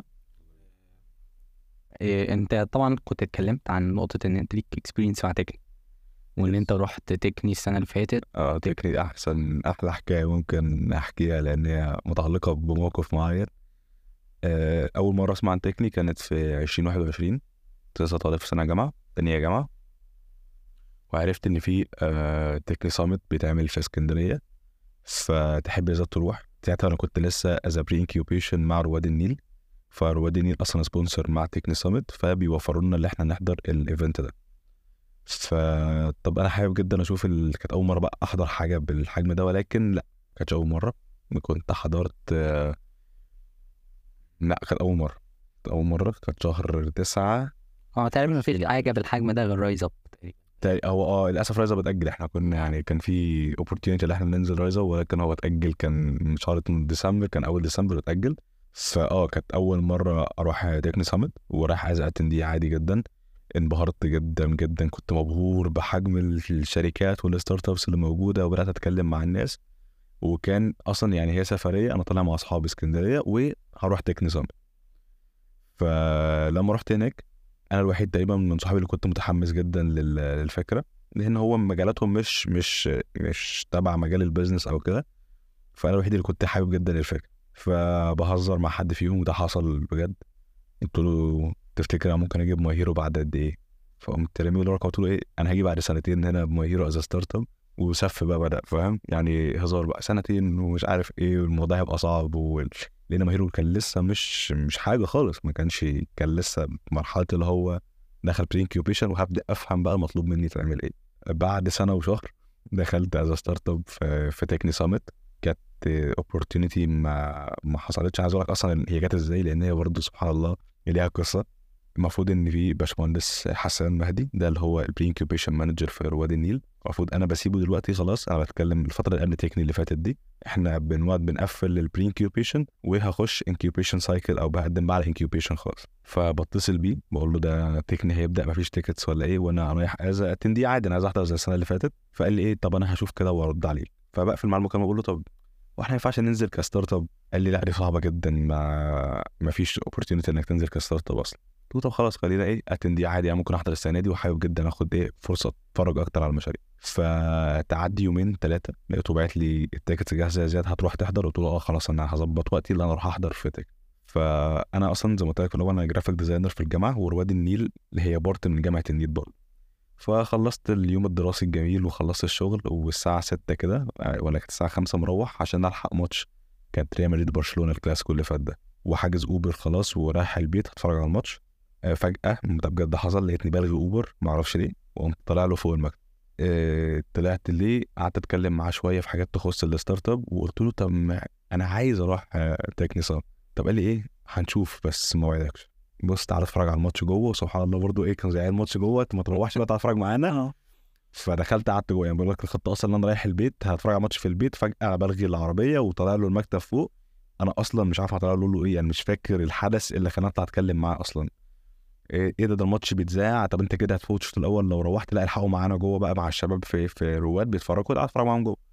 إيه انت طبعا كنت اتكلمت عن نقطه ان انت ليك اكسبيرينس مع تكني وان انت رحت تكني السنه اللي فاتت اه تكني احسن احلى حكايه ممكن احكيها لان هي متعلقه بموقف معين آه، اول مره اسمع عن تكني كانت في 2021 كنت لسه طالب في سنه جامعه تانية جامعه وعرفت ان في آه، تكني سامت بيتعمل في اسكندريه فتحب ازاي تروح ساعتها انا كنت لسه از بري انكيوبيشن مع رواد النيل فرواد النيل اصلا سبونسر مع تكني سامت فبيوفروا لنا اللي احنا نحضر الايفنت ده فطب انا حابب جدا اشوف ال... كانت اول مره بقى احضر حاجه بالحجم ده ولكن لا كانتش اول مره كنت حضرت آه، لا كانت اول مره كانت اول مره كانت شهر تسعة اه تقريبا ما فيش حاجه بالحجم ده غير رايز اب تاني- هو اه للاسف رايزا بتاجل احنا كنا يعني كان في اوبورتيونيتي ان احنا ننزل رايزا ولكن هو اتاجل كان شهر ديسمبر كان اول ديسمبر اتاجل فاه كانت اول مره اروح تكني سامت ورايح عايز اتندي عادي جدا انبهرت جدا جدا كنت مبهور بحجم الشركات والستارت ابس اللي موجوده وبدات اتكلم مع الناس وكان اصلا يعني هي سفريه انا طالع مع اصحابي اسكندريه وهروح تكني سامت فلما رحت هناك انا الوحيد تقريبا من صحابي اللي كنت متحمس جدا لل- للفكره لان هو مجالاتهم مش مش مش تبع مجال البيزنس او كده فانا الوحيد اللي كنت حابب جدا الفكره فبهزر مع حد فيهم وده حصل بجد قلت له تفتكر انا ممكن اجيب ماي هيرو بعد قد ايه فقمت رامي له رقم قلت له ايه انا هاجي بعد سنتين هنا بماي هيرو از ستارت اب وسف بقى بدا فاهم يعني هزار بقى سنتين ومش عارف ايه والموضوع هيبقى صعب وال... لان ماهيرو كان لسه مش مش حاجه خالص ما كانش كان لسه مرحله اللي هو دخل بري انكيوبيشن وهبدا افهم بقى المطلوب مني تعمل ايه بعد سنه وشهر دخلت از ستارت اب في, في تكني سامت كانت اوبورتيونيتي ما ما حصلتش عايز اقول لك اصلا هي جت ازاي لان هي برضه سبحان الله ليها قصه المفروض ان في باشمهندس حسن مهدي ده اللي هو البري انكيوبيشن مانجر في رواد النيل المفروض انا بسيبه دلوقتي خلاص انا بتكلم الفتره اللي قبل تكني اللي فاتت دي احنا بنوعد بنقفل البري انكيوبيشن وهخش انكيوبيشن سايكل او بقدم بقى على انكيوبيشن خالص فبتصل بيه بقول له ده تكني هيبدا مفيش تيكتس ولا ايه وانا رايح از اتندي عادي انا عايز احضر زي السنه اللي فاتت فقال لي ايه طب انا هشوف كده وارد عليك فبقفل مع المكالمه بقول له طب واحنا ما ينفعش ننزل كستارت اب قال لي لا دي صعبه جدا ما ما فيش اوبورتيونيتي انك تنزل كستارت اب اصلا قلت له طب خلاص خلينا ايه اتندي عادي يعني ممكن احضر السنه دي وحابب جدا اخد ايه فرصه اتفرج اكتر على المشاريع فتعدي يومين ثلاثه لقيته باعت لي التيكتس جاهزه يا زياد هتروح تحضر قلت له اه خلاص انا هظبط وقتي اللي انا اروح احضر في تك فانا اصلا زي ما قلت لك اللي هو انا جرافيك ديزاينر في الجامعه ورواد النيل اللي هي بارت من جامعه النيل برضه فخلصت اليوم الدراسي الجميل وخلصت الشغل والساعة ستة كده ولا كانت الساعة خمسة مروح عشان ألحق ماتش كانت ريال مدريد برشلونة الكلاسيكو اللي فات ده وحاجز أوبر خلاص ورايح البيت هتفرج على الماتش آه، فجأة ده بجد حصل لقيتني بلغي أوبر معرفش ليه وقمت طالع له فوق المكتب آه، طلعت ليه قعدت اتكلم معاه شويه في حاجات تخص الستارت اب وقلت له طب ما انا عايز اروح آه، تكني صاب طب قال لي ايه هنشوف بس ما وعدكش بص تعالى اتفرج على الماتش جوه وسبحان الله برضو ايه كان زي الماتش جوه انت ما تروحش بقى تعالى اتفرج معانا اه فدخلت قعدت جوه يعني بقول لك الخطه اصلا ان انا رايح البيت هتفرج على ماتش في البيت فجاه بلغي العربيه وطالع له المكتب فوق انا اصلا مش عارف هطلع له ايه يعني مش فاكر الحدث اللي خلاني اطلع اتكلم معاه اصلا ايه إيه ده ده الماتش بيتذاع طب انت كده هتفوت الشوط الاول لو روحت لا الحقوا معانا جوه بقى مع الشباب في في رواد بيتفرجوا لا اتفرج معاهم جوه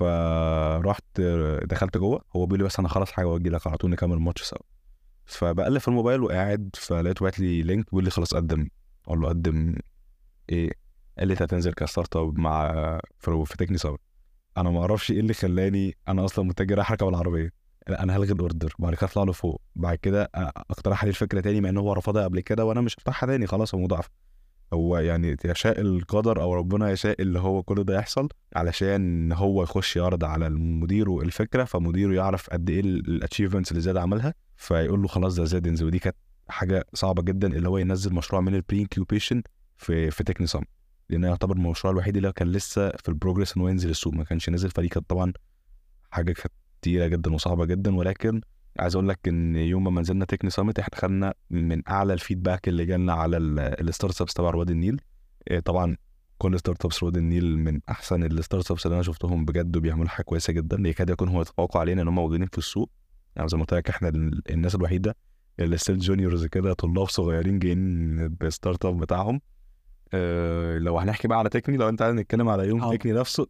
فرحت دخلت جوه هو بيقول لي بس انا خلاص حاجه واجي لك على طول نكمل الماتش سوا فبقلب في الموبايل وقاعد فلقيته بعت لي لينك بيقول لي خلاص قدم اقول له قدم ايه قال لي انت هتنزل كستارت اب مع في في تكني سوا انا ما اعرفش ايه اللي خلاني انا اصلا متجه رايح اركب العربيه لا انا هلغي الاوردر بعد كده اطلع له فوق بعد كده اقترح عليه الفكره تاني مع ان هو رفضها قبل كده وانا مش هفتحها تاني خلاص هو مضاعف هو يعني يشاء القدر او ربنا يشاء اللي هو كل ده يحصل علشان هو يخش يعرض على مديره الفكره فمديره يعرف قد ايه الاتشيفمنتس اللي زياد عملها فيقول له خلاص ده زياد انزل ودي كانت حاجه صعبه جدا اللي هو ينزل مشروع من البري انكيوبيشن في في تكني سام لان يعتبر المشروع الوحيد اللي هو كان لسه في البروجرس انه ينزل السوق ما كانش نزل فدي كانت طبعا حاجه كانت تقيله جدا وصعبه جدا ولكن عايز اقول لك ان يوم ما نزلنا تكني سامت احنا خدنا من اعلى الفيدباك اللي جالنا على الستارت ابس تبع رواد النيل إيه طبعا كل ستارت ابس رواد النيل من احسن الستارت ابس اللي انا شفتهم بجد وبيعملوا حاجه كويسه جدا يكاد يكون هو يتفوقوا علينا ان هم موجودين في السوق يعني زي ما قلت لك احنا الناس الوحيده اللي ستيل جونيورز كده طلاب صغيرين جايين بالستارت اب بتاعهم أه لو هنحكي بقى على تكني لو انت عايز نتكلم على يوم أه. تكني نفسه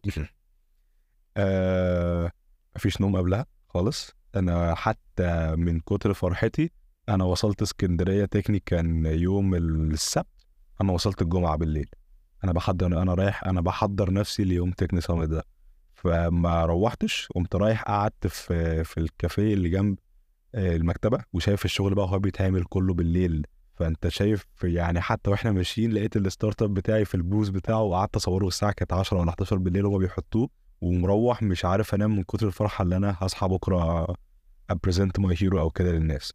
أه مفيش نوم قبلها خالص انا حتى من كتر فرحتي انا وصلت اسكندريه تكني كان يوم السبت انا وصلت الجمعه بالليل انا بحضر انا رايح انا بحضر نفسي ليوم تكني سامت ده فما روحتش قمت رايح قعدت في في الكافيه اللي جنب آه، المكتبه وشايف الشغل بقى وهو بيتعمل كله بالليل فانت شايف يعني حتى واحنا ماشيين لقيت الستارت اب بتاعي في البوز بتاعه وقعدت اصوره الساعه كانت 10 ولا 11 بالليل وهما بيحطوه ومروح مش عارف انام من كتر الفرحه اللي انا هصحى بكره ابريزنت ماي هيرو او كده للناس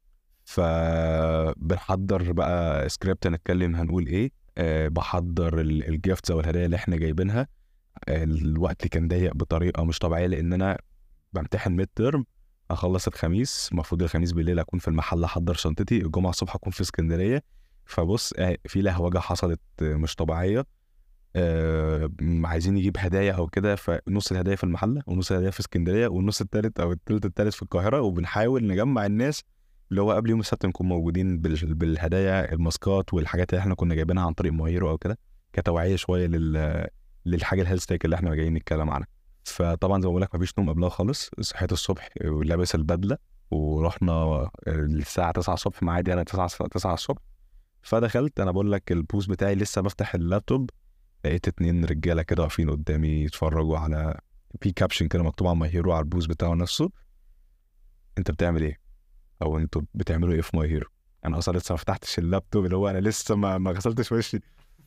فبنحضر بقى سكريبت هنتكلم هنقول ايه أه بحضر الجيفتس او الهدايا اللي احنا جايبينها آه، الوقت كان ضيق بطريقه مش طبيعيه لان انا بمتحن ميد ترم اخلص الخميس المفروض الخميس بالليل اكون في المحل احضر شنطتي الجمعه الصبح اكون في اسكندريه فبص آه، في لهوجه حصلت آه، مش طبيعيه آه، م- عايزين نجيب هدايا او كده فنص الهدايا في المحله ونص الهدايا في اسكندريه والنص التالت او التالت التالت في القاهره وبنحاول نجمع الناس اللي هو قبل يوم السبت نكون موجودين بال- بالهدايا الماسكات والحاجات اللي احنا كنا جايبينها عن طريق مهيرو او كده كتوعيه شويه لل للحاجه الهيلث تيك اللي احنا جايين نتكلم عنها فطبعا زي ما بقول لك مفيش نوم قبلها خالص صحيت الصبح ولابس البدله ورحنا الساعه 9 الصبح معادي انا 9 9 الصبح فدخلت انا بقول لك البوز بتاعي لسه بفتح اللابتوب لقيت اتنين رجاله كده واقفين قدامي يتفرجوا على في كابشن كده مكتوب على ماي هيرو على البوز بتاعه نفسه انت بتعمل ايه او انتوا بتعملوا ايه في ماي هيرو انا اصلا لسه ما فتحتش اللابتوب اللي هو انا لسه ما ما غسلتش وشي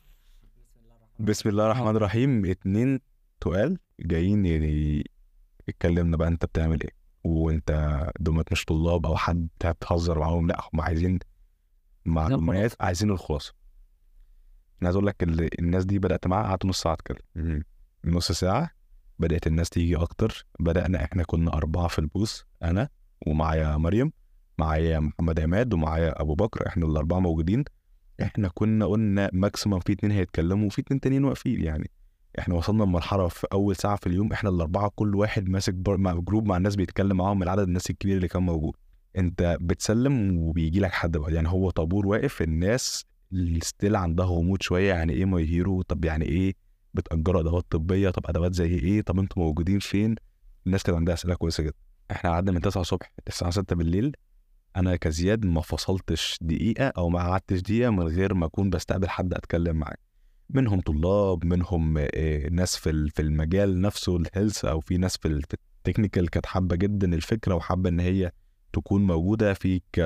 بسم الله الرحمن الرحيم اتنين تقال جايين ي- يتكلمنا بقى انت بتعمل ايه وانت دمت مش طلاب او حد هتهزر معاهم لا هم عايزين معلومات عايزين الخلاصه انا عايز اقول لك ال- الناس دي بدات معاها قعدت نص ساعه اتكلم نص ساعه بدات الناس تيجي اكتر بدانا احنا كنا اربعه في البوث انا ومعايا مريم معايا محمد عماد ومعايا ابو بكر احنا الاربعه موجودين احنا كنا قلنا ماكسيمم في اتنين هيتكلموا وفي اتنين تانيين واقفين يعني احنا وصلنا لمرحله في اول ساعه في اليوم احنا الاربعه كل واحد ماسك بر... مع جروب مع الناس بيتكلم معاهم من عدد الناس الكبير اللي كان موجود انت بتسلم وبيجي لك حد بقى يعني هو طابور واقف الناس ستيل عندها غموض شويه يعني ايه ماي هيرو طب يعني ايه بتأجروا ادوات طبيه طب ادوات زي ايه طب انتوا موجودين فين الناس كانت عندها اسئله كويسه جدا احنا قعدنا من 9 الصبح للساعه 6 بالليل انا كزياد ما فصلتش دقيقه او ما قعدتش دقيقه من غير ما اكون بستقبل حد اتكلم معاه منهم طلاب منهم آه، ناس في ال- في المجال نفسه الهيلث او في ناس في ال- في التكنيكال كانت حابه جدا الفكره وحابه ان هي تكون موجوده في ك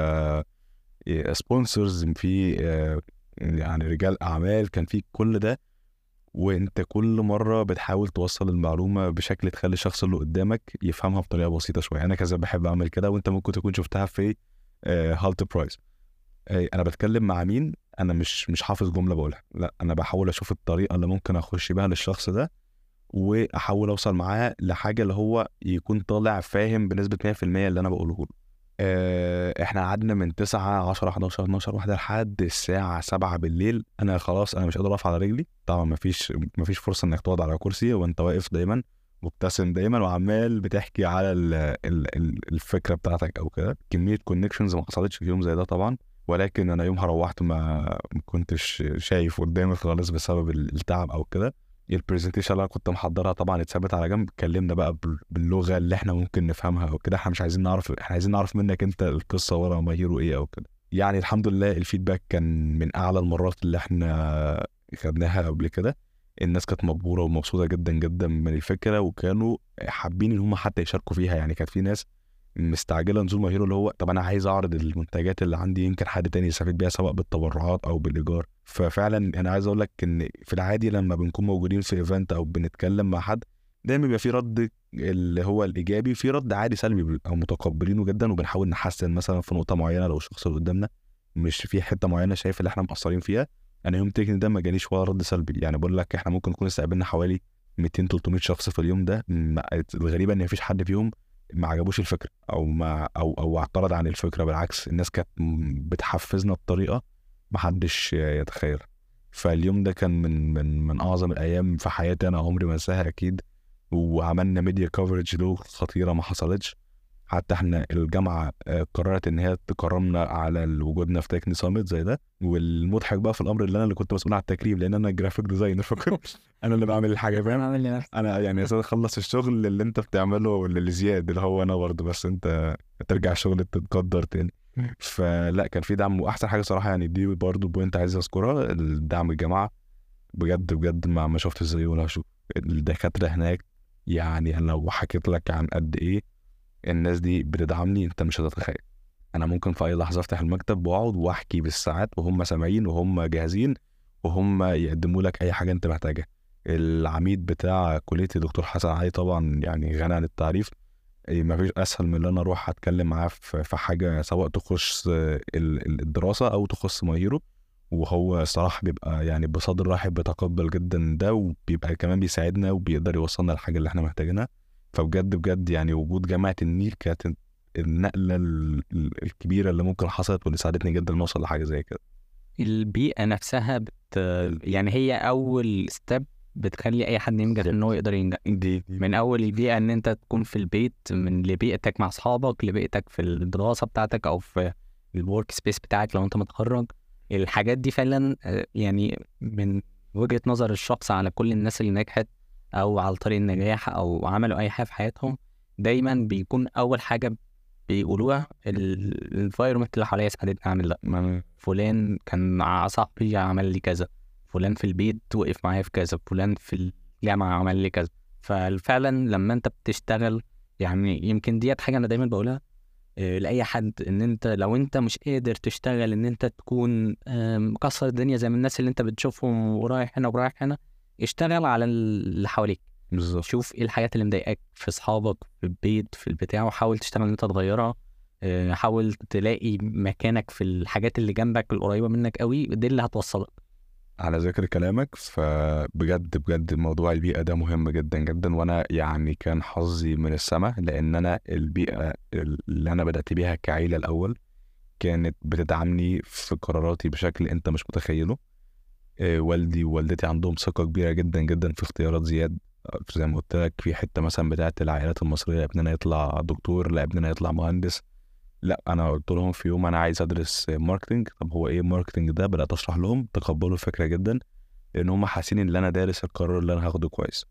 سبونسرز في آه، يعني رجال اعمال كان في كل ده وانت كل مره بتحاول توصل المعلومه بشكل تخلي الشخص اللي قدامك يفهمها بطريقه بسيطه شويه انا كذا بحب اعمل كده وانت ممكن تكون شفتها في هالت برايز انا بتكلم مع مين انا مش مش حافظ جمله بقولها لا انا بحاول اشوف الطريقه اللي ممكن اخش بيها للشخص ده واحاول اوصل معاه لحاجه اللي هو يكون طالع فاهم بنسبه 100% اللي انا بقوله له آه، احنا قعدنا من 9 10 11 12 واحده لحد الساعه 7 بالليل انا خلاص انا مش قادر اقف على رجلي طبعا مفيش مفيش فرصه انك تقعد على كرسي وانت واقف دايما مبتسم دايما وعمال بتحكي على ال ال ال الفكره بتاعتك او كده كميه كونكشنز ما حصلتش في يوم زي ده طبعا ولكن انا يومها روحت ما ما كنتش شايف قدامي خالص بسبب ال- التعب او كده البرزنتيشن اللي انا كنت محضرها طبعا اتثبت على جنب اتكلمنا بقى بال- باللغه اللي احنا ممكن نفهمها او كده احنا مش عايزين نعرف احنا عايزين نعرف منك انت القصه ورا ما هيرو ايه او كده يعني الحمد لله الفيدباك كان من اعلى المرات اللي احنا خدناها قبل كده الناس كانت مبهوره ومبسوطه جدا جدا من الفكره وكانوا حابين ان هم حتى يشاركوا فيها يعني كانت في ناس مستعجله نزول ماهيرو اللي هو طب انا عايز اعرض المنتجات اللي عندي يمكن حد تاني يستفيد بيها سواء بالتبرعات او بالايجار ففعلا انا عايز اقول لك ان في العادي لما بنكون موجودين في ايفنت او بنتكلم مع حد دايما بيبقى في رد اللي هو الايجابي في رد عادي سلبي بنبقى متقبلينه جدا وبنحاول نحسن مثلا في نقطه معينه لو الشخص اللي قدامنا مش في حته معينه شايف اللي احنا مقصرين فيها انا يوم تكني ده ما جاليش ولا رد سلبي يعني بقول لك احنا ممكن نكون استقبلنا حوالي 200 300 شخص في اليوم ده ما- الغريبه ان مفيش حد فيهم ما عجبوش الفكره او ما او او اعترض عن الفكره بالعكس الناس كانت م- بتحفزنا بطريقه ما حدش يتخيلها فاليوم ده كان من من من اعظم الايام في حياتي انا عمري ما انساها اكيد وعملنا ميديا كفرج له خطيره ما حصلتش حتى احنا الجامعه آه، قررت ان هي تكرمنا على وجودنا في تكني سامت زي ده والمضحك بقى في الامر اللي انا اللي كنت مسؤول عن التكريم لان انا جرافيك ديزاينر فكنت انا اللي بعمل الحاجه فاهم عامل لنفسك انا يعني اساسا اخلص الشغل اللي انت بتعمله اللي زياد اللي هو انا برضه بس انت ترجع الشغل تتقدر تاني مم. فلا كان في دعم واحسن حاجه صراحه يعني دي برضه بوينت عايز اذكرها الدعم الجماعه بجد بجد ما ما شفتش زيه ولا هشوف الدكاتره هناك يعني انا لو حكيت لك عن قد ايه الناس دي بتدعمني انت مش هتتخيل انا ممكن في اي لحظه افتح المكتب واقعد واحكي بالساعات وهم سامعين وهم جاهزين وهم يقدموا لك اي حاجه انت محتاجها العميد بتاع كليتي دكتور حسن علي طبعا يعني غني عن التعريف إيه، ما فيش اسهل من ان انا اروح اتكلم معاه في في حاجه سواء تخص ال- ال- الدراسه او تخص ماهيره وهو الصراحه بيبقى يعني بصدر رحب بيتقبل جدا ده وبيبقى كمان بيساعدنا وبيقدر يوصلنا للحاجه اللي احنا محتاجينها فبجد بجد يعني وجود جامعه النيل كانت النقله ال- ال- الكبيره اللي ممكن حصلت واللي ساعدتني جدا نوصل لحاجه زي كده البيئة نفسها بت يعني هي أول ستيب بتخلي أي حد ينجح إن هو يقدر ينجح دي من أول البيئة إن أنت تكون في البيت من لبيئتك مع أصحابك لبيئتك في الدراسة بتاعتك أو في الورك سبيس بتاعك لو أنت متخرج الحاجات دي فعلا آه، يعني من وجهة نظر الشخص على كل الناس اللي نجحت أو على طريق النجاح أو عملوا أي حاجة في حياتهم دايما بيكون أول حاجة بيقولوها الانفايرمنت اللي حواليا ساعدتني أعمل ده ما فلان كان مع صاحبي عمل لي كذا فلان في البيت وقف معايا في كذا فلان في الجامعة عمل لي كذا ففعلا لما انت بتشتغل يعني يمكن ديت حاجة انا دايما بقولها آه، لأي حد ان انت لو انت مش قادر تشتغل ان انت تكون آه، مكسر الدنيا زي من الناس اللي انت بتشوفهم ورايح هنا ورايح هنا اشتغل على اللي حواليك بالظبط شوف ايه الحاجات اللي مضايقاك في اصحابك في البيت في البتاع وحاول تشتغل ان انت تغيرها آه، حاول تلاقي مكانك في الحاجات اللي جنبك القريبه منك قوي دي اللي هتوصلك على ذكر كلامك فبجد بجد موضوع البيئة ده مهم جدا جدا وأنا يعني كان حظي من السماء لأن أنا البيئة اللي أنا بدأت بيها كعيلة الأول كانت بتدعمني في قراراتي بشكل أنت مش متخيله آه، والدي ووالدتي عندهم ثقة كبيرة جدا جدا في اختيارات زياد آه، زي ما قلت لك في حتة مثلا بتاعت العائلات المصرية لا ابننا يطلع دكتور لا ابننا يطلع مهندس لا انا قلت لهم في يوم انا عايز ادرس ماركتنج طب هو ايه ماركتنج ده بدات اشرح لهم تقبلوا الفكره جدا لان هم حاسين ان انا دارس القرار اللي انا هاخده كويس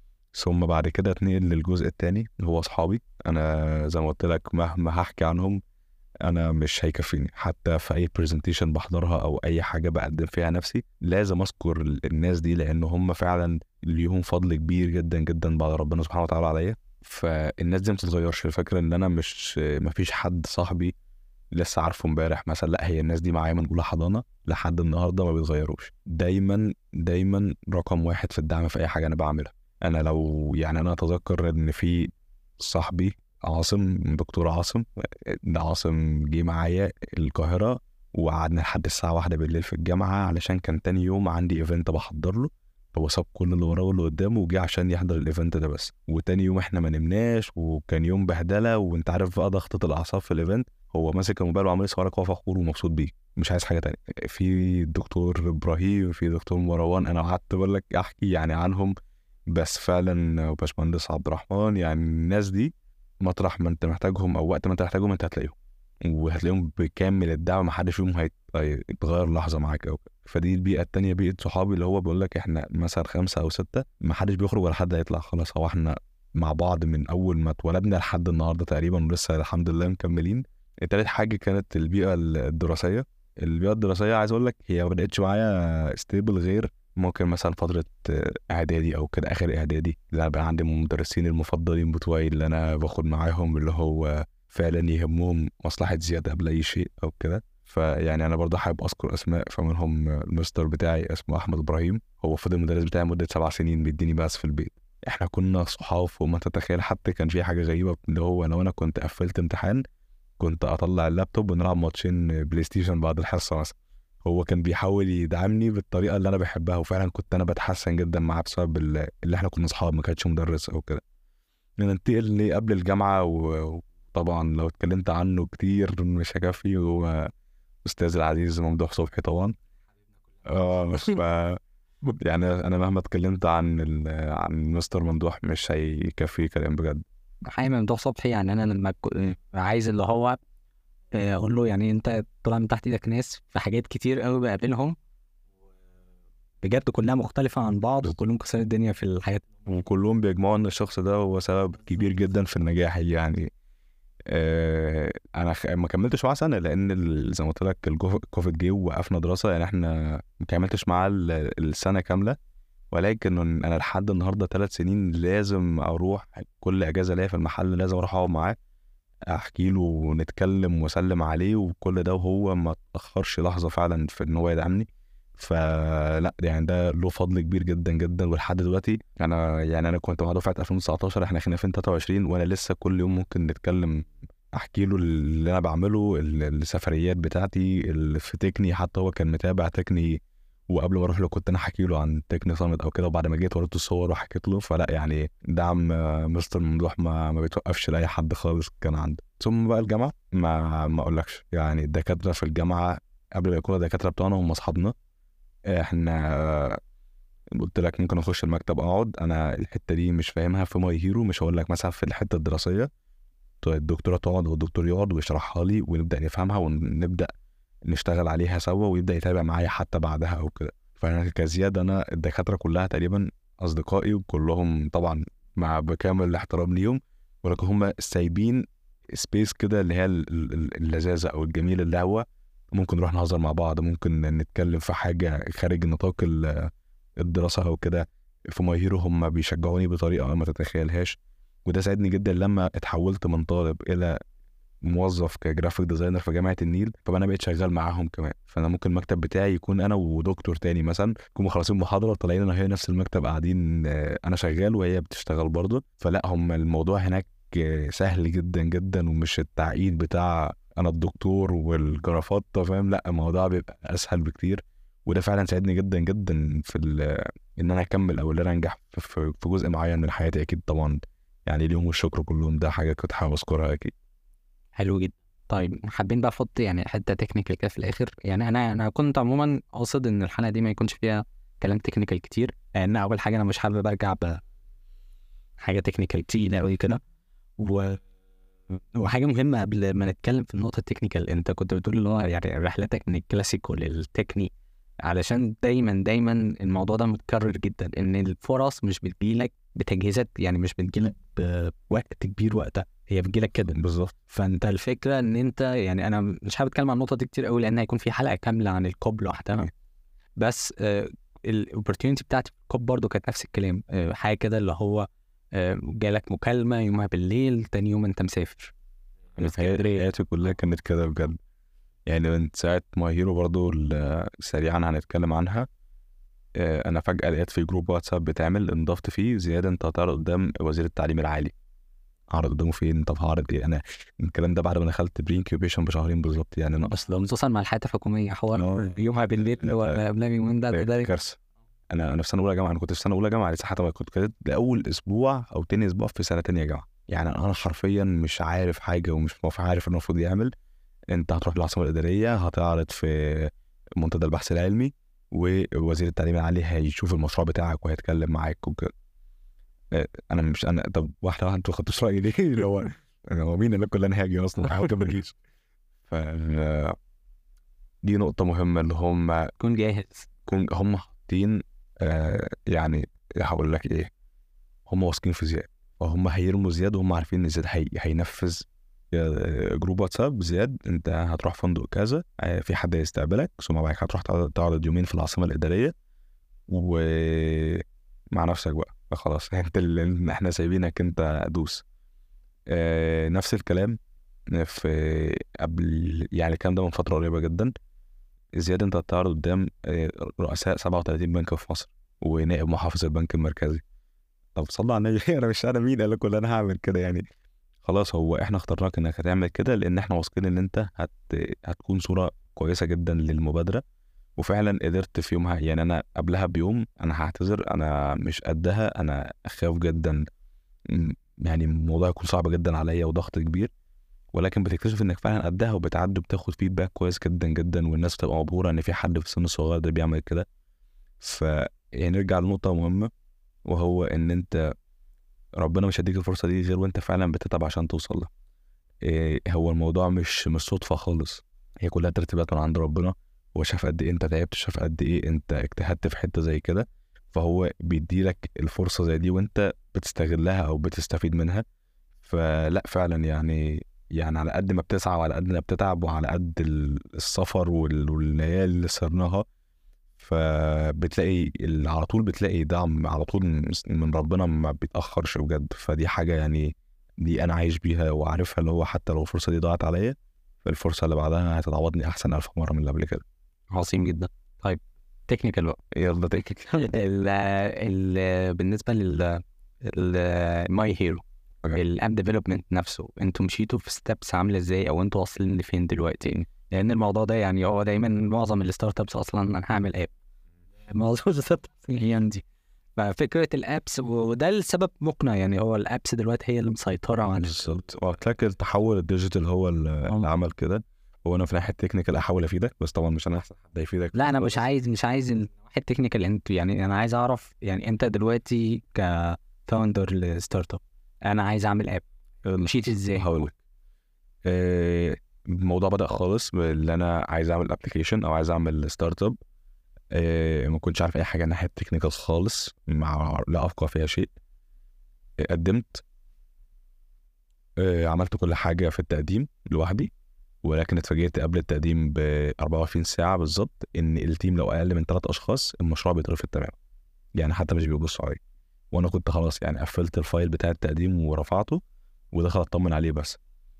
ثم بعد كده اتنقل للجزء التاني هو اصحابي انا زي ما قلت لك مهما هحكي عنهم انا مش هيكفيني حتى في اي برزنتيشن بحضرها او اي حاجه بقدم فيها نفسي لازم اذكر الناس دي لان هم فعلا ليهم فضل كبير جدا جدا بعد ربنا سبحانه وتعالى عليا فالناس دي ما بتتغيرش الفكره ان انا مش مفيش حد صاحبي لسه عارفه امبارح مثلا لا هي الناس دي معايا من اولى حضانه لحد النهارده ما بيتغيروش دايما دايما رقم واحد في الدعم في اي حاجه انا بعملها انا لو يعني انا اتذكر ان في صاحبي عاصم دكتور عاصم ده عاصم جه معايا القاهره وقعدنا لحد الساعه واحدة بالليل في الجامعه علشان كان تاني يوم عندي ايفنت بحضر له هو ساب كل اللي وراه واللي قدامه وجه عشان يحضر الايفنت ده بس وتاني يوم احنا ما نمناش وكان يوم بهدله وانت عارف بقى ضغطه الاعصاب في الايفنت هو ماسك الموبايل وعمال يصورك وهو فخور ومبسوط بيه مش عايز حاجه تانية في الدكتور ابراهيم في دكتور مروان انا قعدت بقول لك احكي يعني عنهم بس فعلا باشمهندس عبد الرحمن يعني الناس دي مطرح ما انت محتاجهم او وقت ما انت محتاجهم انت هتلاقيهم وهتلاقيهم بكامل الدعم محدش فيهم هيت- هيتغير لحظه معاك او كده. فدي البيئه التانية بيئه صحابي اللي هو بيقول لك احنا مثلا خمسه او سته محدش بيخرج ولا حد هيطلع خلاص هو احنا مع بعض من اول ما اتولدنا لحد النهارده تقريبا ولسه الحمد لله مكملين تالت حاجه كانت البيئه الدراسيه البيئه الدراسيه عايز اقول لك هي ما بداتش معايا ستيبل غير ممكن مثلا فتره آه، اعدادي او كده اخر اعدادي اللي انا بقى عندي المدرسين المفضلين بتوعي اللي انا باخد معاهم اللي هو فعلا يهمهم مصلحه زياده قبل اي شيء او كده فيعني انا برضه حابب اذكر اسماء فمنهم المستر بتاعي اسمه احمد ابراهيم هو فضل المدرس بتاعي مده سبع سنين بيديني بس في البيت احنا كنا صحاب وما تتخيل حتى كان في حاجه غريبه اللي هو لو انا كنت قفلت امتحان كنت اطلع اللابتوب ونلعب ماتشين بلاي ستيشن بعد الحصه مثلا هو كان بيحاول يدعمني بالطريقه اللي انا بحبها وفعلا كنت انا بتحسن جدا معاه بسبب ال- اللي احنا كنا اصحاب ما كانش مدرس او كده ننتقل لقبل الجامعه و- وطبعا لو اتكلمت عنه كتير مش هكفي هو استاذ العزيز ممدوح صبحي طبعا اه ف يعني انا مهما اتكلمت عن ال... عن مستر ممدوح مش هيكفي كلام بجد حقيقي ممدوح صبحي يعني انا لما ك- عايز اللي هو آه، اقول له يعني انت طلع من تحت ايدك ناس في حاجات كتير قوي بقابلهم بجد كلها مختلفة عن بعض وكلهم كسروا الدنيا في الحياة وكلهم بيجمعوا ان الشخص ده هو سبب كبير جدا في النجاح يعني آه انا خ... ما كملتش معاه سنه لان ال- زي ما قلت لك الجو- الكوفيد جه ووقفنا دراسه يعني احنا ما كملتش معاه ال- السنه كامله ولكن انا لحد النهارده ثلاث سنين لازم اروح كل اجازه ليا في المحل لازم اروح اقعد معاه احكي له ونتكلم واسلم عليه وكل ده وهو ما تاخرش لحظه فعلا في ان هو يدعمني فلا يعني ده له فضل كبير جدا جدا ولحد دلوقتي انا يعني انا كنت مع دفعه 2019 احنا خلينا في 2023 وانا لسه كل يوم ممكن نتكلم احكي له اللي انا بعمله ال- السفريات بتاعتي اللي في تكني حتى هو كان متابع تكني وقبل ما اروح له كنت انا احكي له عن تكني صامت او كده وبعد ما جيت وريته الصور وحكيت له فلا يعني دعم آه، مستر ممدوح ما ما بيتوقفش لاي حد خالص كان عنده ثم بقى الجامعه ما ما اقولكش يعني الدكاتره في الجامعه قبل ما يكونوا الدكاتره بتوعنا هم اصحابنا احنا آه، قلت لك ممكن اخش المكتب اقعد انا الحته دي مش فاهمها في ماي هيرو مش هقول لك مثلا في الحته الدراسيه الدكتوره تقعد والدكتور يقعد ويشرحها لي ونبدا نفهمها ونبدا نشتغل عليها سوا ويبدا يتابع معايا حتى بعدها او كده فانا كزياد انا الدكاتره كلها تقريبا اصدقائي وكلهم طبعا مع بكامل الاحترام ليهم ولكن هم سايبين سبيس كده اللي هي ال- ال- اللذاذه او الجميل اللي هو ممكن نروح نهزر مع بعض ممكن نتكلم في حاجه خارج نطاق ال- الدراسه او كده في ماي هيرو هم بيشجعوني بطريقه ما تتخيلهاش وده ساعدني جدا لما اتحولت من طالب الى موظف كجرافيك ديزاينر في جامعه النيل فانا بقيت شغال معاهم كمان فانا ممكن المكتب بتاعي يكون انا ودكتور تاني مثلا نكون مخلصين محاضره وطالعين انا وهي نفس المكتب قاعدين آه، انا شغال وهي بتشتغل برضه فلا هم الموضوع هناك آه، سهل جدا جدا ومش التعقيد بتاع انا الدكتور والجرافطه فاهم لا الموضوع بيبقى اسهل بكتير وده فعلا ساعدني جدا جدا في ال- ان انا اكمل او ان انا انجح في- في في جزء معين من حياتي اكيد طبعا يعني ليهم الشكر كلهم ده حاجه كنت حابب اذكرها اكيد حلو جدا طيب حابين بقى احط يعني حته تكنيكال كده في الاخر يعني انا انا كنت عموما قاصد ان الحلقه دي ما يكونش فيها كلام تكنيكال كتير لان اول حاجه انا مش حابب ارجع بحاجه تكنيكال تقيله قوي كده و... وحاجه مهمه قبل ما نتكلم في النقطه التكنيكال انت كنت بتقول اللي هو يعني رحلتك من الكلاسيكو للتكني علشان دايما دايما الموضوع ده متكرر جدا ان الفرص مش بتجيلك بتجهيزات يعني مش بتجيلك بوقت كبير وقتها هي بتجيلك كده بالظبط فانت الفكره ان انت يعني انا مش حابب اتكلم عن النقطه دي كتير قوي لان هيكون في حلقه كامله عن الكوب لوحدها بس الاوبورتيونيتي بتاعت الكوب برضو كانت نفس الكلام آه، حاجه كده اللي هو آه، جالك مكالمه يومها بالليل تاني يوم انت مسافر من اسكندريه حياتي كلها كانت كده بجد يعني من ساعة ما هيرو برضو ال- سريعا هنتكلم عنها آه، أنا فجأة لقيت في جروب واتساب بتعمل انضفت فيه زيادة أنت هتعرض قدام وزير التعليم العالي هعرض قدامه فين طب هعرض إيه أنا الكلام ده بعد ما دخلت بري انكيوبيشن بشهرين بالظبط يعني أنا اصلا خصوصا مع الحياه الحكوميه حوار آه. يومها بالليل اللي هو آه. قبلها بيومين ده ده- ده كارثة أنا أنا في سنة أولى جامعة أنا كنت في سنة أولى جامعة لسه حتى ما كنت كنت لأول أسبوع أو تاني أسبوع في سنة تانية جامعة يعني أنا حرفيا مش عارف حاجة ومش عارف المفروض يعمل انت هتروح العاصمه الاداريه هتعرض في منتدى البحث العلمي ووزير التعليم العالي هيشوف المشروع بتاعك وهيتكلم معاك وكده اه، انا مش انا طب واحده واحده انتوا خدتوش رايي ليه اللي هو انا هو مين اللي كل انا هاجي اصلا هحاول ما اجيش ف دي نقطة مهمة اللي هم تكون جاهز كون هم حاطين آه يعني هقول لك ايه هم واثقين في زياد فهم هيرموا زياد وهم عارفين ان زياد هي... هينفذ آه، جروب واتساب زياد انت هتروح فندق كذا آه، في حد هيستقبلك ثم بعد كده هتروح تقعد- تقعد يومين في العاصمه الاداريه ومع نفسك بقى فخلاص انت اللي احنا سايبينك انت دوس آه، نفس الكلام في قبل يعني الكلام ده من فتره قريبه جدا زياد انت هتعرض قدام آه، رؤساء 37 بنك في مصر ونائب محافظ البنك المركزي طب صلى على النبي انا مش انا مين قال لكم انا هعمل كده يعني خلاص هو احنا اخترناك انك هتعمل كده لان احنا واثقين ان انت هت... هتكون صوره كويسه جدا للمبادره وفعلا قدرت في يومها يعني انا قبلها بيوم انا هعتذر انا مش قدها انا اخاف جدا م- يعني الموضوع يكون صعب جدا عليا وضغط كبير ولكن بتكتشف انك فعلا قدها وبتعدي وبتاخد فيدباك كويس جدا جدا والناس بتبقى مبهوره ان في حد في السن الصغير ده بيعمل كده ف يعني نرجع لنقطه مهمه وهو ان انت ربنا مش هيديك الفرصه دي غير وانت فعلا بتتعب عشان توصل لها إيه هو الموضوع مش مش صدفه خالص هي كلها ترتيبات من عند ربنا هو شاف قد ايه انت تعبت شاف قد ايه انت اجتهدت في حته زي كده فهو بيديلك الفرصه زي دي وانت بتستغلها او بتستفيد منها فلا فعلا يعني يعني على قد ما بتسعى وعلى قد ما بتتعب وعلى قد ال- السفر وال- والليالي اللي سهرناها فبتلاقي ال- على طول بتلاقي دعم على طول من- من ربنا ما بيتأخرش بجد فدي حاجة يعني دي أنا عايش بيها وعارفها اللي هو حتى لو الفرصة دي ضاعت عليا فالفرصة اللي بعدها هتتعوضني أحسن ألف مرة من اللي قبل كده عظيم جدا طيب تكنيكال بقى يلا تك ال ال بالنسبه لل ماي هيرو أوكي. الاب ديفلوبمنت نفسه انتوا مشيتوا في ستيبس عامله ازاي او انتوا واصلين لفين دلوقتي يعني لان الموضوع ده يعني هو دايما معظم الستارت ابس اصلا انا هعمل اب معظم الستارت ابس هي عندي ففكره الابس وده السبب مقنع يعني هو الابس دلوقتي هي اللي مسيطره على بالظبط وهتلاقي التحول الديجيتال هو اللي اللي عمل كده هو أنا في ناحية تكنيكال أحاول أفيدك بس طبعا مش أنا أحسن حد يفيدك لا انا مش عايز مش عايز الواحد تكنيكال انت يعني انا عايز اعرف يعني انت دلوقتي كفاوندر لستارت اب انا عايز اعمل اب مشيت ازاي هقول لك آه، الموضوع بدأ خالص باللي انا عايز اعمل ابلكيشن او عايز اعمل ستارت اب آه، ما كنتش عارف اي حاجه ناحيه تكنيكال خالص مع لا افقه فيها شيء آه، قدمت آه، عملت كل حاجه في التقديم لوحدي ولكن اتفاجئت قبل التقديم ب 24 ساعه بالظبط ان التيم لو اقل من ثلاث اشخاص المشروع بيترفض تماما يعني حتى مش بيبصوا عليه وانا كنت خلاص يعني قفلت الفايل بتاع التقديم ورفعته ودخل اطمن عليه بس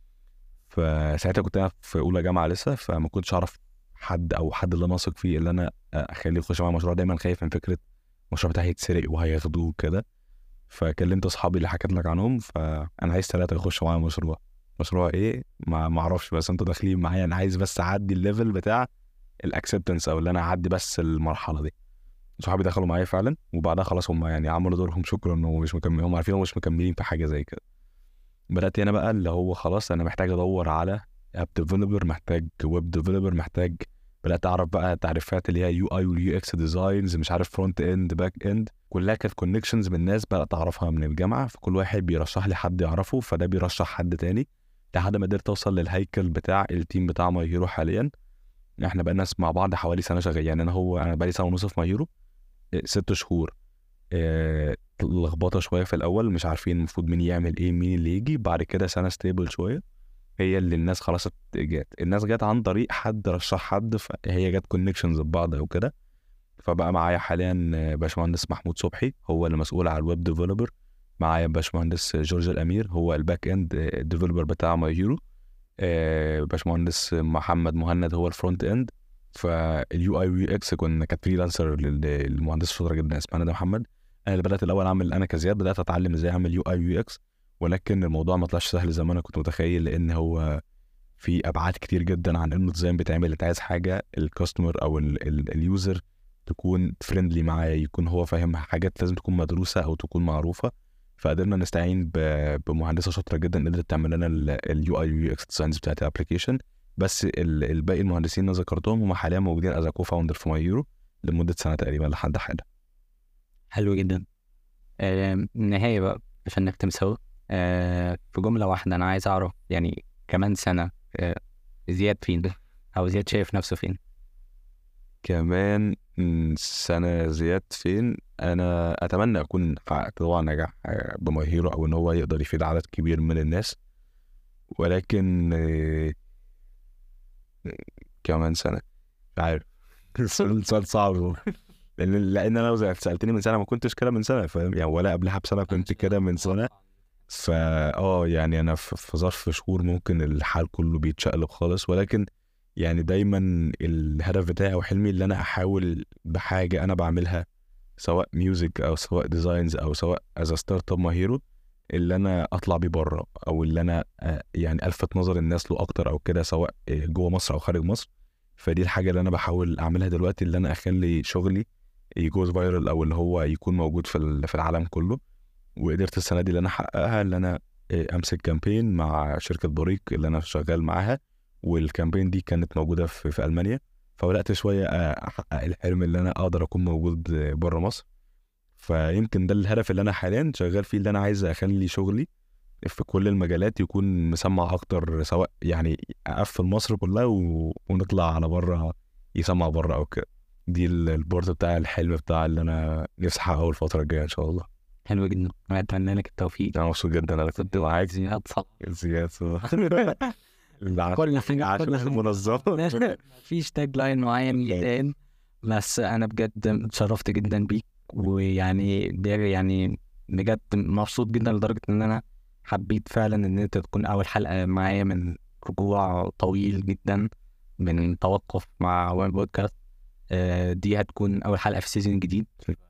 فساعتها كنت انا في اولى جامعه لسه فما كنتش اعرف حد او حد اللي انا واثق فيه اللي انا اخليه يخش معايا مشروع دايما خايف من فكره المشروع بتاعي يتسرق وهياخدوه كده فكلمت اصحابي اللي حكيت لك عنهم فانا عايز ثلاثه يخشوا معايا مشروع مشروع ايه ما ما اعرفش بس انتوا داخلين معايا انا عايز بس اعدي الليفل بتاع الاكسبتنس او اللي انا اعدي بس المرحله دي صحابي دخلوا معايا فعلا وبعدها خلاص هم يعني عملوا دورهم شكرا انهم مش مكملين هم عارفين انهم مش مكملين في حاجه زي كده بدات هنا بقى اللي هو خلاص انا محتاج ادور على اب ديفلوبر محتاج ويب ديفلوبر محتاج بدات اعرف بقى تعريفات اللي هي يو اي واليو اكس ديزاينز مش عارف فرونت اند باك اند كلها كانت كونكشنز من ناس بدات اعرفها من الجامعه فكل واحد بيرشح لي حد يعرفه فده بيرشح حد تاني لحد ما قدرت اوصل للهيكل بتاع التيم بتاع ماي هيرو حاليا احنا بقينا مع بعض حوالي سنه شغالين يعني انا هو انا بقالي سنه ونص في ماي هيرو إيه، ست شهور إيه، لخبطه شويه في الاول مش عارفين المفروض مين يعمل ايه مين اللي يجي بعد كده سنه ستيبل شويه هي اللي الناس خلاص جت الناس جت عن طريق حد رشح حد فهي جت كونكشنز ببعض او كده فبقى معايا حاليا آه، باشمهندس محمود صبحي هو اللي مسؤول على الويب ديفلوبر معايا باشمهندس جورج الامير هو الباك اند ديفلوبر بتاع ماي هيرو آه، باشمهندس محمد مهند هو الفرونت اند فاليو اي ويو اكس كنا كانت فريلانسر للمهندس شاطره جدا اسمها ندى محمد انا اللي بدات الاول اعمل انا كزياد بدات اتعلم ازاي اعمل يو اي ويو اكس ولكن الموضوع ما طلعش سهل زي ما انا كنت متخيل لان هو في ابعاد كتير جدا عن انه ديزاين بيتعمل انت عايز حاجه الكاستمر او اليوزر تكون فريندلي معاه يكون هو فاهم حاجات لازم تكون مدروسه او تكون معروفه فقدرنا نستعين ب- بمهندسه شاطره جدا قدرت تعمل لنا اليو اي يو اكس ديزاينز بتاعت الابلكيشن بس ال- الباقي المهندسين اللي ذكرتهم هم حاليا موجودين از كو فاوندر في ماي هيرو لمده سنه تقريبا لحد حالا حلو جدا آه، النهايه بقى عشان نختم سوا آه، في جمله واحده انا عايز اعرف يعني كمان سنه آه، زياد فين او زياد شايف نفسه فين كمان م، سنة زياد فين أنا أتمنى أكون حققت طبعا نجاح آه، بماي هيرو أو إن هو يقدر يفيد عدد كبير من الناس ولكن آه، كمان سنة مش عارف السؤال سؤال صعب لأن لأن أنا لو زي- سألتني من سنة ما كنتش كده من سنة فاهم يعني ولا قبلها بسنة كنت كده من سنة فا اه يعني انا في في ظرف شهور ممكن الحال كله بيتشقلب خالص ولكن يعني دايما الهدف بتاعي او حلمي اللي انا احاول بحاجه انا بعملها سواء ميوزك او سواء ديزاينز او سواء از ستارت اب هيرو اللي انا اطلع بيه بره او اللي انا آه، يعني الفت نظر الناس له اكتر او كده سواء آه، جوه مصر او خارج مصر فدي الحاجه اللي انا بحاول اعملها دلوقتي اللي انا اخلي شغلي يجوز فايرال او اللي هو يكون موجود في ال- في العالم كله وقدرت السنه دي اللي انا احققها اللي انا آه، امسك كامبين مع شركه بريق اللي انا شغال معاها والكامبين دي كانت موجوده في, في المانيا فبدات شويه آه، احقق الحلم اللي انا اقدر اكون موجود بره مصر فيمكن ده الهدف اللي انا حاليا شغال فيه اللي انا عايز اخلي شغلي في كل المجالات يكون مسمع اكتر سواء يعني اقفل مصر كلها و... ونطلع على بره يسمع بره او كده دي ال- البورت بتاع الحلم بتاع اللي انا نفسي احققه الفتره الجايه ان شاء الله حلو جدا انا اتمنى لك التوفيق انا مبسوط جدا انا كنت معاك زياد صلاح زياد الع- كل حاجه عشان كل حاجة. المنظمه مفيش تاج لاين معين يتقال بس انا بجد اتشرفت جدا بيك ويعني ده يعني بجد مبسوط جدا لدرجه ان انا حبيت فعلا ان انت تكون اول حلقه معايا من رجوع طويل جدا من توقف مع وان بودكاست آه، دي هتكون اول حلقه في سيزون جديد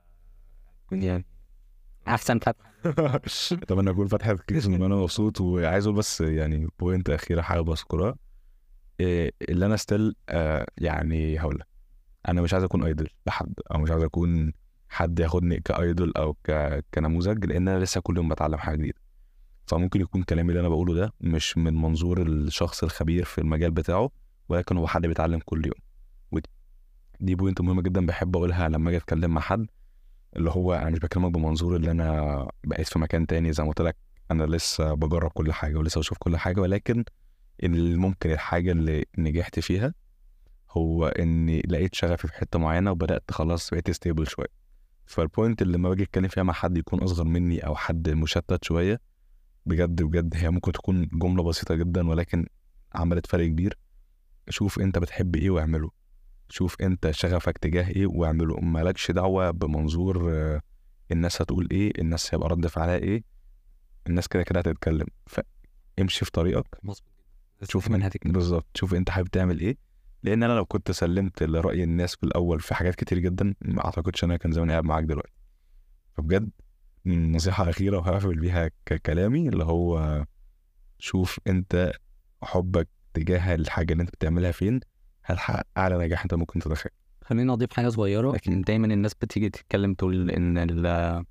هتكون يعني احسن فتحه اتمنى اكون فتحت كيس ان انا مبسوط وعايز اقول بس يعني بوينت اخيره حابب اذكرها إيه اللي انا ستيل آه يعني هقول لك انا مش عايز اكون ايدل لحد او مش عايز اكون حد ياخدني كايدل او ك... كنموذج لان انا لسه كل يوم بتعلم حاجه جديده فممكن يكون كلامي اللي انا بقوله ده مش من منظور الشخص الخبير في المجال بتاعه ولكن هو حد بيتعلم كل يوم ودي دي بوينت مهمه جدا بحب اقولها لما اجي اتكلم مع حد اللي هو انا مش بكلمك بمنظور اللي انا بقيت في مكان تاني زي ما قلت لك انا لسه بجرب كل حاجه ولسه بشوف كل حاجه ولكن اللي ممكن الحاجه اللي نجحت فيها هو اني لقيت شغفي في حته معينه وبدات خلاص بقيت ستيبل شويه فالبوينت اللي لما باجي اتكلم فيها مع حد يكون اصغر مني او حد مشتت شويه بجد بجد هي ممكن تكون جمله بسيطه جدا ولكن عملت فرق كبير شوف انت بتحب ايه واعمله شوف انت شغفك تجاه ايه واعمله مالكش دعوه بمنظور آه، الناس هتقول ايه الناس هيبقى رد فعلها ايه الناس كده كده هتتكلم فامشي في طريقك شوف من من هتك بالظبط شوف انت حابب تعمل ايه لان انا لو كنت سلمت لراي الناس في الاول في حاجات كتير جدا ما اعتقدش انا كان زماني قاعد معاك دلوقتي فبجد نصيحه اخيره وهقفل بيها ككلامي اللي هو شوف انت حبك تجاه الحاجه اللي انت بتعملها فين هتحقق اعلى نجاح انت ممكن تتخيل خليني اضيف حاجه صغيره لكن دايما الناس بتيجي تتكلم تقول ان ال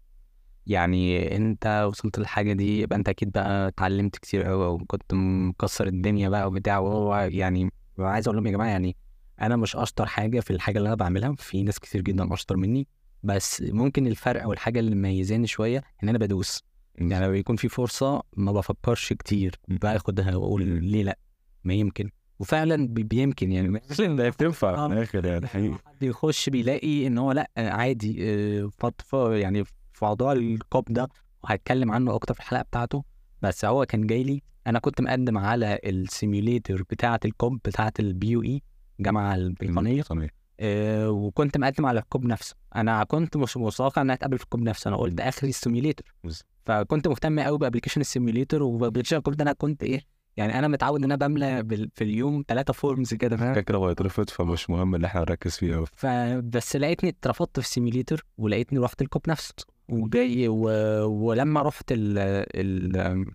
يعني انت وصلت للحاجه دي يبقى انت اكيد بقى اتعلمت كتير قوي او كنت مكسر الدنيا بقى وبتاع وهو يعني عايز اقول لهم يا جماعه يعني انا مش اشطر حاجه في الحاجه اللي انا بعملها في ناس كتير جدا اشطر مني بس ممكن الفرق او الحاجه اللي مميزاني شويه ان انا بدوس يعني لما بيكون في فرصه ما بفكرش كتير باخدها واقول ليه لا ما يمكن وفعلا بي- بيمكن يعني ده بتنفع آه. في الاخر يعني حقيقي حد يخش بيلاقي ان هو لا عادي آه، فط- يعني في موضوع الكوب ده وهتكلم عنه اكتر في الحلقه بتاعته بس هو كان جاي لي انا كنت مقدم على السيميوليتر بتاعه الكوب بتاعه البي يو اي الجامعه البريطانيه صحيح. آه، وكنت مقدم على الكوب نفسه انا كنت مش متوقع ان اتقابل في الكوب نفسه انا قلت ده اخري السيميوليتر بس. فكنت مهتم قوي بابلكيشن السيميوليتر وبابلكيشن الكوب ده انا كنت ايه يعني انا متعود ان انا بملى بال- في اليوم ثلاثه فورمز كده فاهم كده كده هو هيترفض فمش مهم ان احنا نركز فيه قوي فبس لقيتني اترفضت في السيميليتر ولقيتني رحت الكوب نفسه وجاي و... ولما رحت ال ال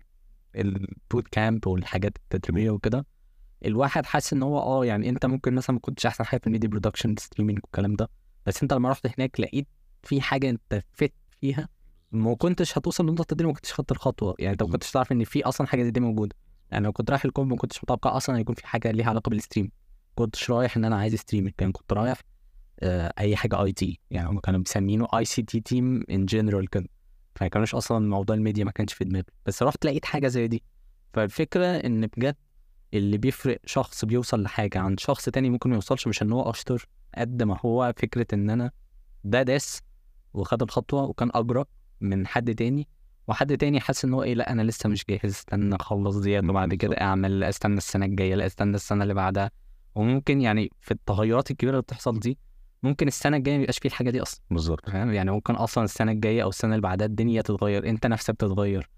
البوت كامب والحاجات التدريبيه وكده الواحد حاسس ان هو اه يعني انت ممكن مثلا ما كنتش احسن حاجه في الميديا برودكشن ستريمينج والكلام ده بس انت لما رحت هناك لقيت في حاجه انت فت فيها ما كنتش هتوصل لنقطه دي ما كنتش خدت الخطوه يعني انت ما كنتش تعرف ان في اصلا حاجه زي دي موجوده يعني لو كنت رايح الكوب ما كنتش متوقع اصلا هيكون في حاجه ليها علاقه بالستريم كنتش رايح ان انا عايز ستريمنج كان كنت رايح آه، اي حاجه اي تي يعني هم كانوا مسمينه اي سي تي تيم ان جنرال كده فما كانوش اصلا موضوع الميديا ما كانش في دماغي بس رحت لقيت حاجه زي دي فالفكره ان بجد اللي بيفرق شخص بيوصل لحاجه عن شخص تاني ممكن ما يوصلش مش ان هو اشطر قد ما هو فكره ان انا ده داس وخد الخطوه وكان اجرأ من حد تاني وحد تاني حاسس ان هو ايه لا انا لسه مش جاهز استنى اخلص ديت وبعد كده اعمل لا استنى السنه الجايه لا استنى السنه اللي بعدها وممكن يعني في التغيرات الكبيره اللي بتحصل دي ممكن السنه الجايه ما يبقاش فيه الحاجه دي اصلا بالظبط فاهم يعني ممكن اصلا السنه الجايه او السنه اللي بعدها الدنيا تتغير انت نفسك تتغير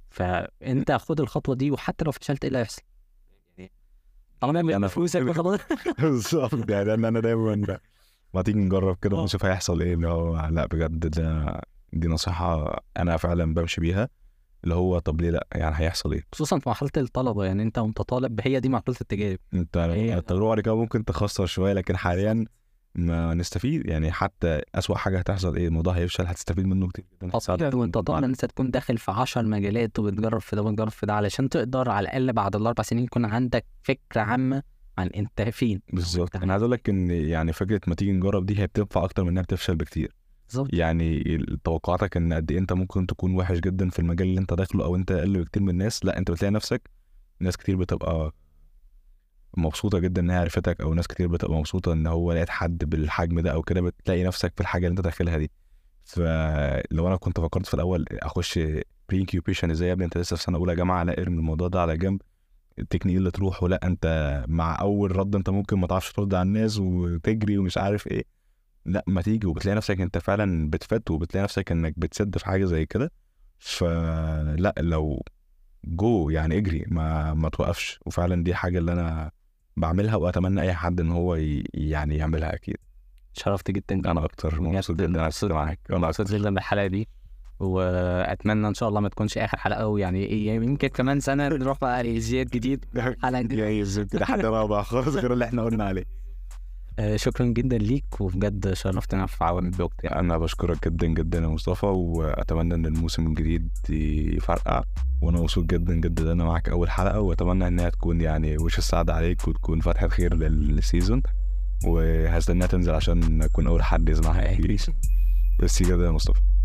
فانت خد الخطوه دي وحتى لو فشلت ايه اللي هيحصل؟ يعني طالما أنا- من فلوسك خلاص بالظبط يعني انا انا دايما ما تيجي نجرب كده آه. ونشوف هيحصل ايه اللي هو لا بجد ده دي نصيحة انا فعلا بمشي بيها اللي هو طب ليه لا يعني هيحصل ايه خصوصا في مرحله الطلبه يعني انت وانت طالب هي دي مرحله التجارب انت هي- التجربة بعد كده ممكن تخسر شوية لكن حاليا ما نستفيد يعني حتى أسوأ حاجة هتحصل ايه الموضوع هيفشل هتستفيد منه كتير جدا طبيعي وانت طالع انت تكون داخل في 10 مجالات وبتجرب في ده وبتجرب في ده علشان تقدر على الاقل بعد الاربع سنين يكون عندك فكره عامه عن انت فين بالظبط انا عايز اقول لك ان يعني فكره ما تيجي نجرب دي هي بتنفع اكتر من انها بتفشل بكتير بالظبط يعني توقعاتك ان قد ايه انت ممكن تكون وحش جدا في المجال اللي انت داخله او انت اقل بكتير من الناس لا انت بتلاقي نفسك ناس كتير بتبقى مبسوطه جدا ان هي عرفتك او ناس كتير بتبقى مبسوطه ان هو لقيت حد بالحجم ده او كده بتلاقي نفسك في الحاجه اللي انت داخلها دي فلو انا كنت فكرت في الاول اخش بري انكيوبيشن ازاي يا ابني انت لسه في سنه اولى جامعه لا ارمي الموضوع ده على جنب التكنيك اللي تروح ولا انت مع اول رد انت ممكن ما تعرفش ترد على الناس وتجري ومش عارف ايه لا ما تيجي وبتلاقي نفسك انت فعلا بتفت وبتلاقي نفسك انك بتسد في حاجه زي كده فلا لو جو يعني اجري ما ما توقفش وفعلا دي حاجه اللي انا بعملها واتمنى اي حد ان هو ي- يعني يعملها اكيد شرفت جدا انا اكتر مبسوط بجد جدا انا مبسوط- معاك انا مبسوط اكتر جدا بالحلقه دي واتمنى ان شاء الله ما تكونش اخر حلقه ويعني ايه يمكن كمان سنه نروح بقى لزياد جديد حلقه جديده يا يزيد كده حد رابع خالص غير اللي احنا قلنا عليه آه، شكرا جدا ليك وبجد شرفتنا في عوامل بوقت يعني. انا بشكرك جدا جدا يا مصطفى واتمنى ان الموسم الجديد يفرقع وانا مبسوط جدا جدا ان انا معاك اول حلقه واتمنى انها تكون يعني وش السعد عليك وتكون فتحه خير للسيزون وهستناها تنزل عشان اكون اول حد يسمعها اكيد بس كده يا مصطفى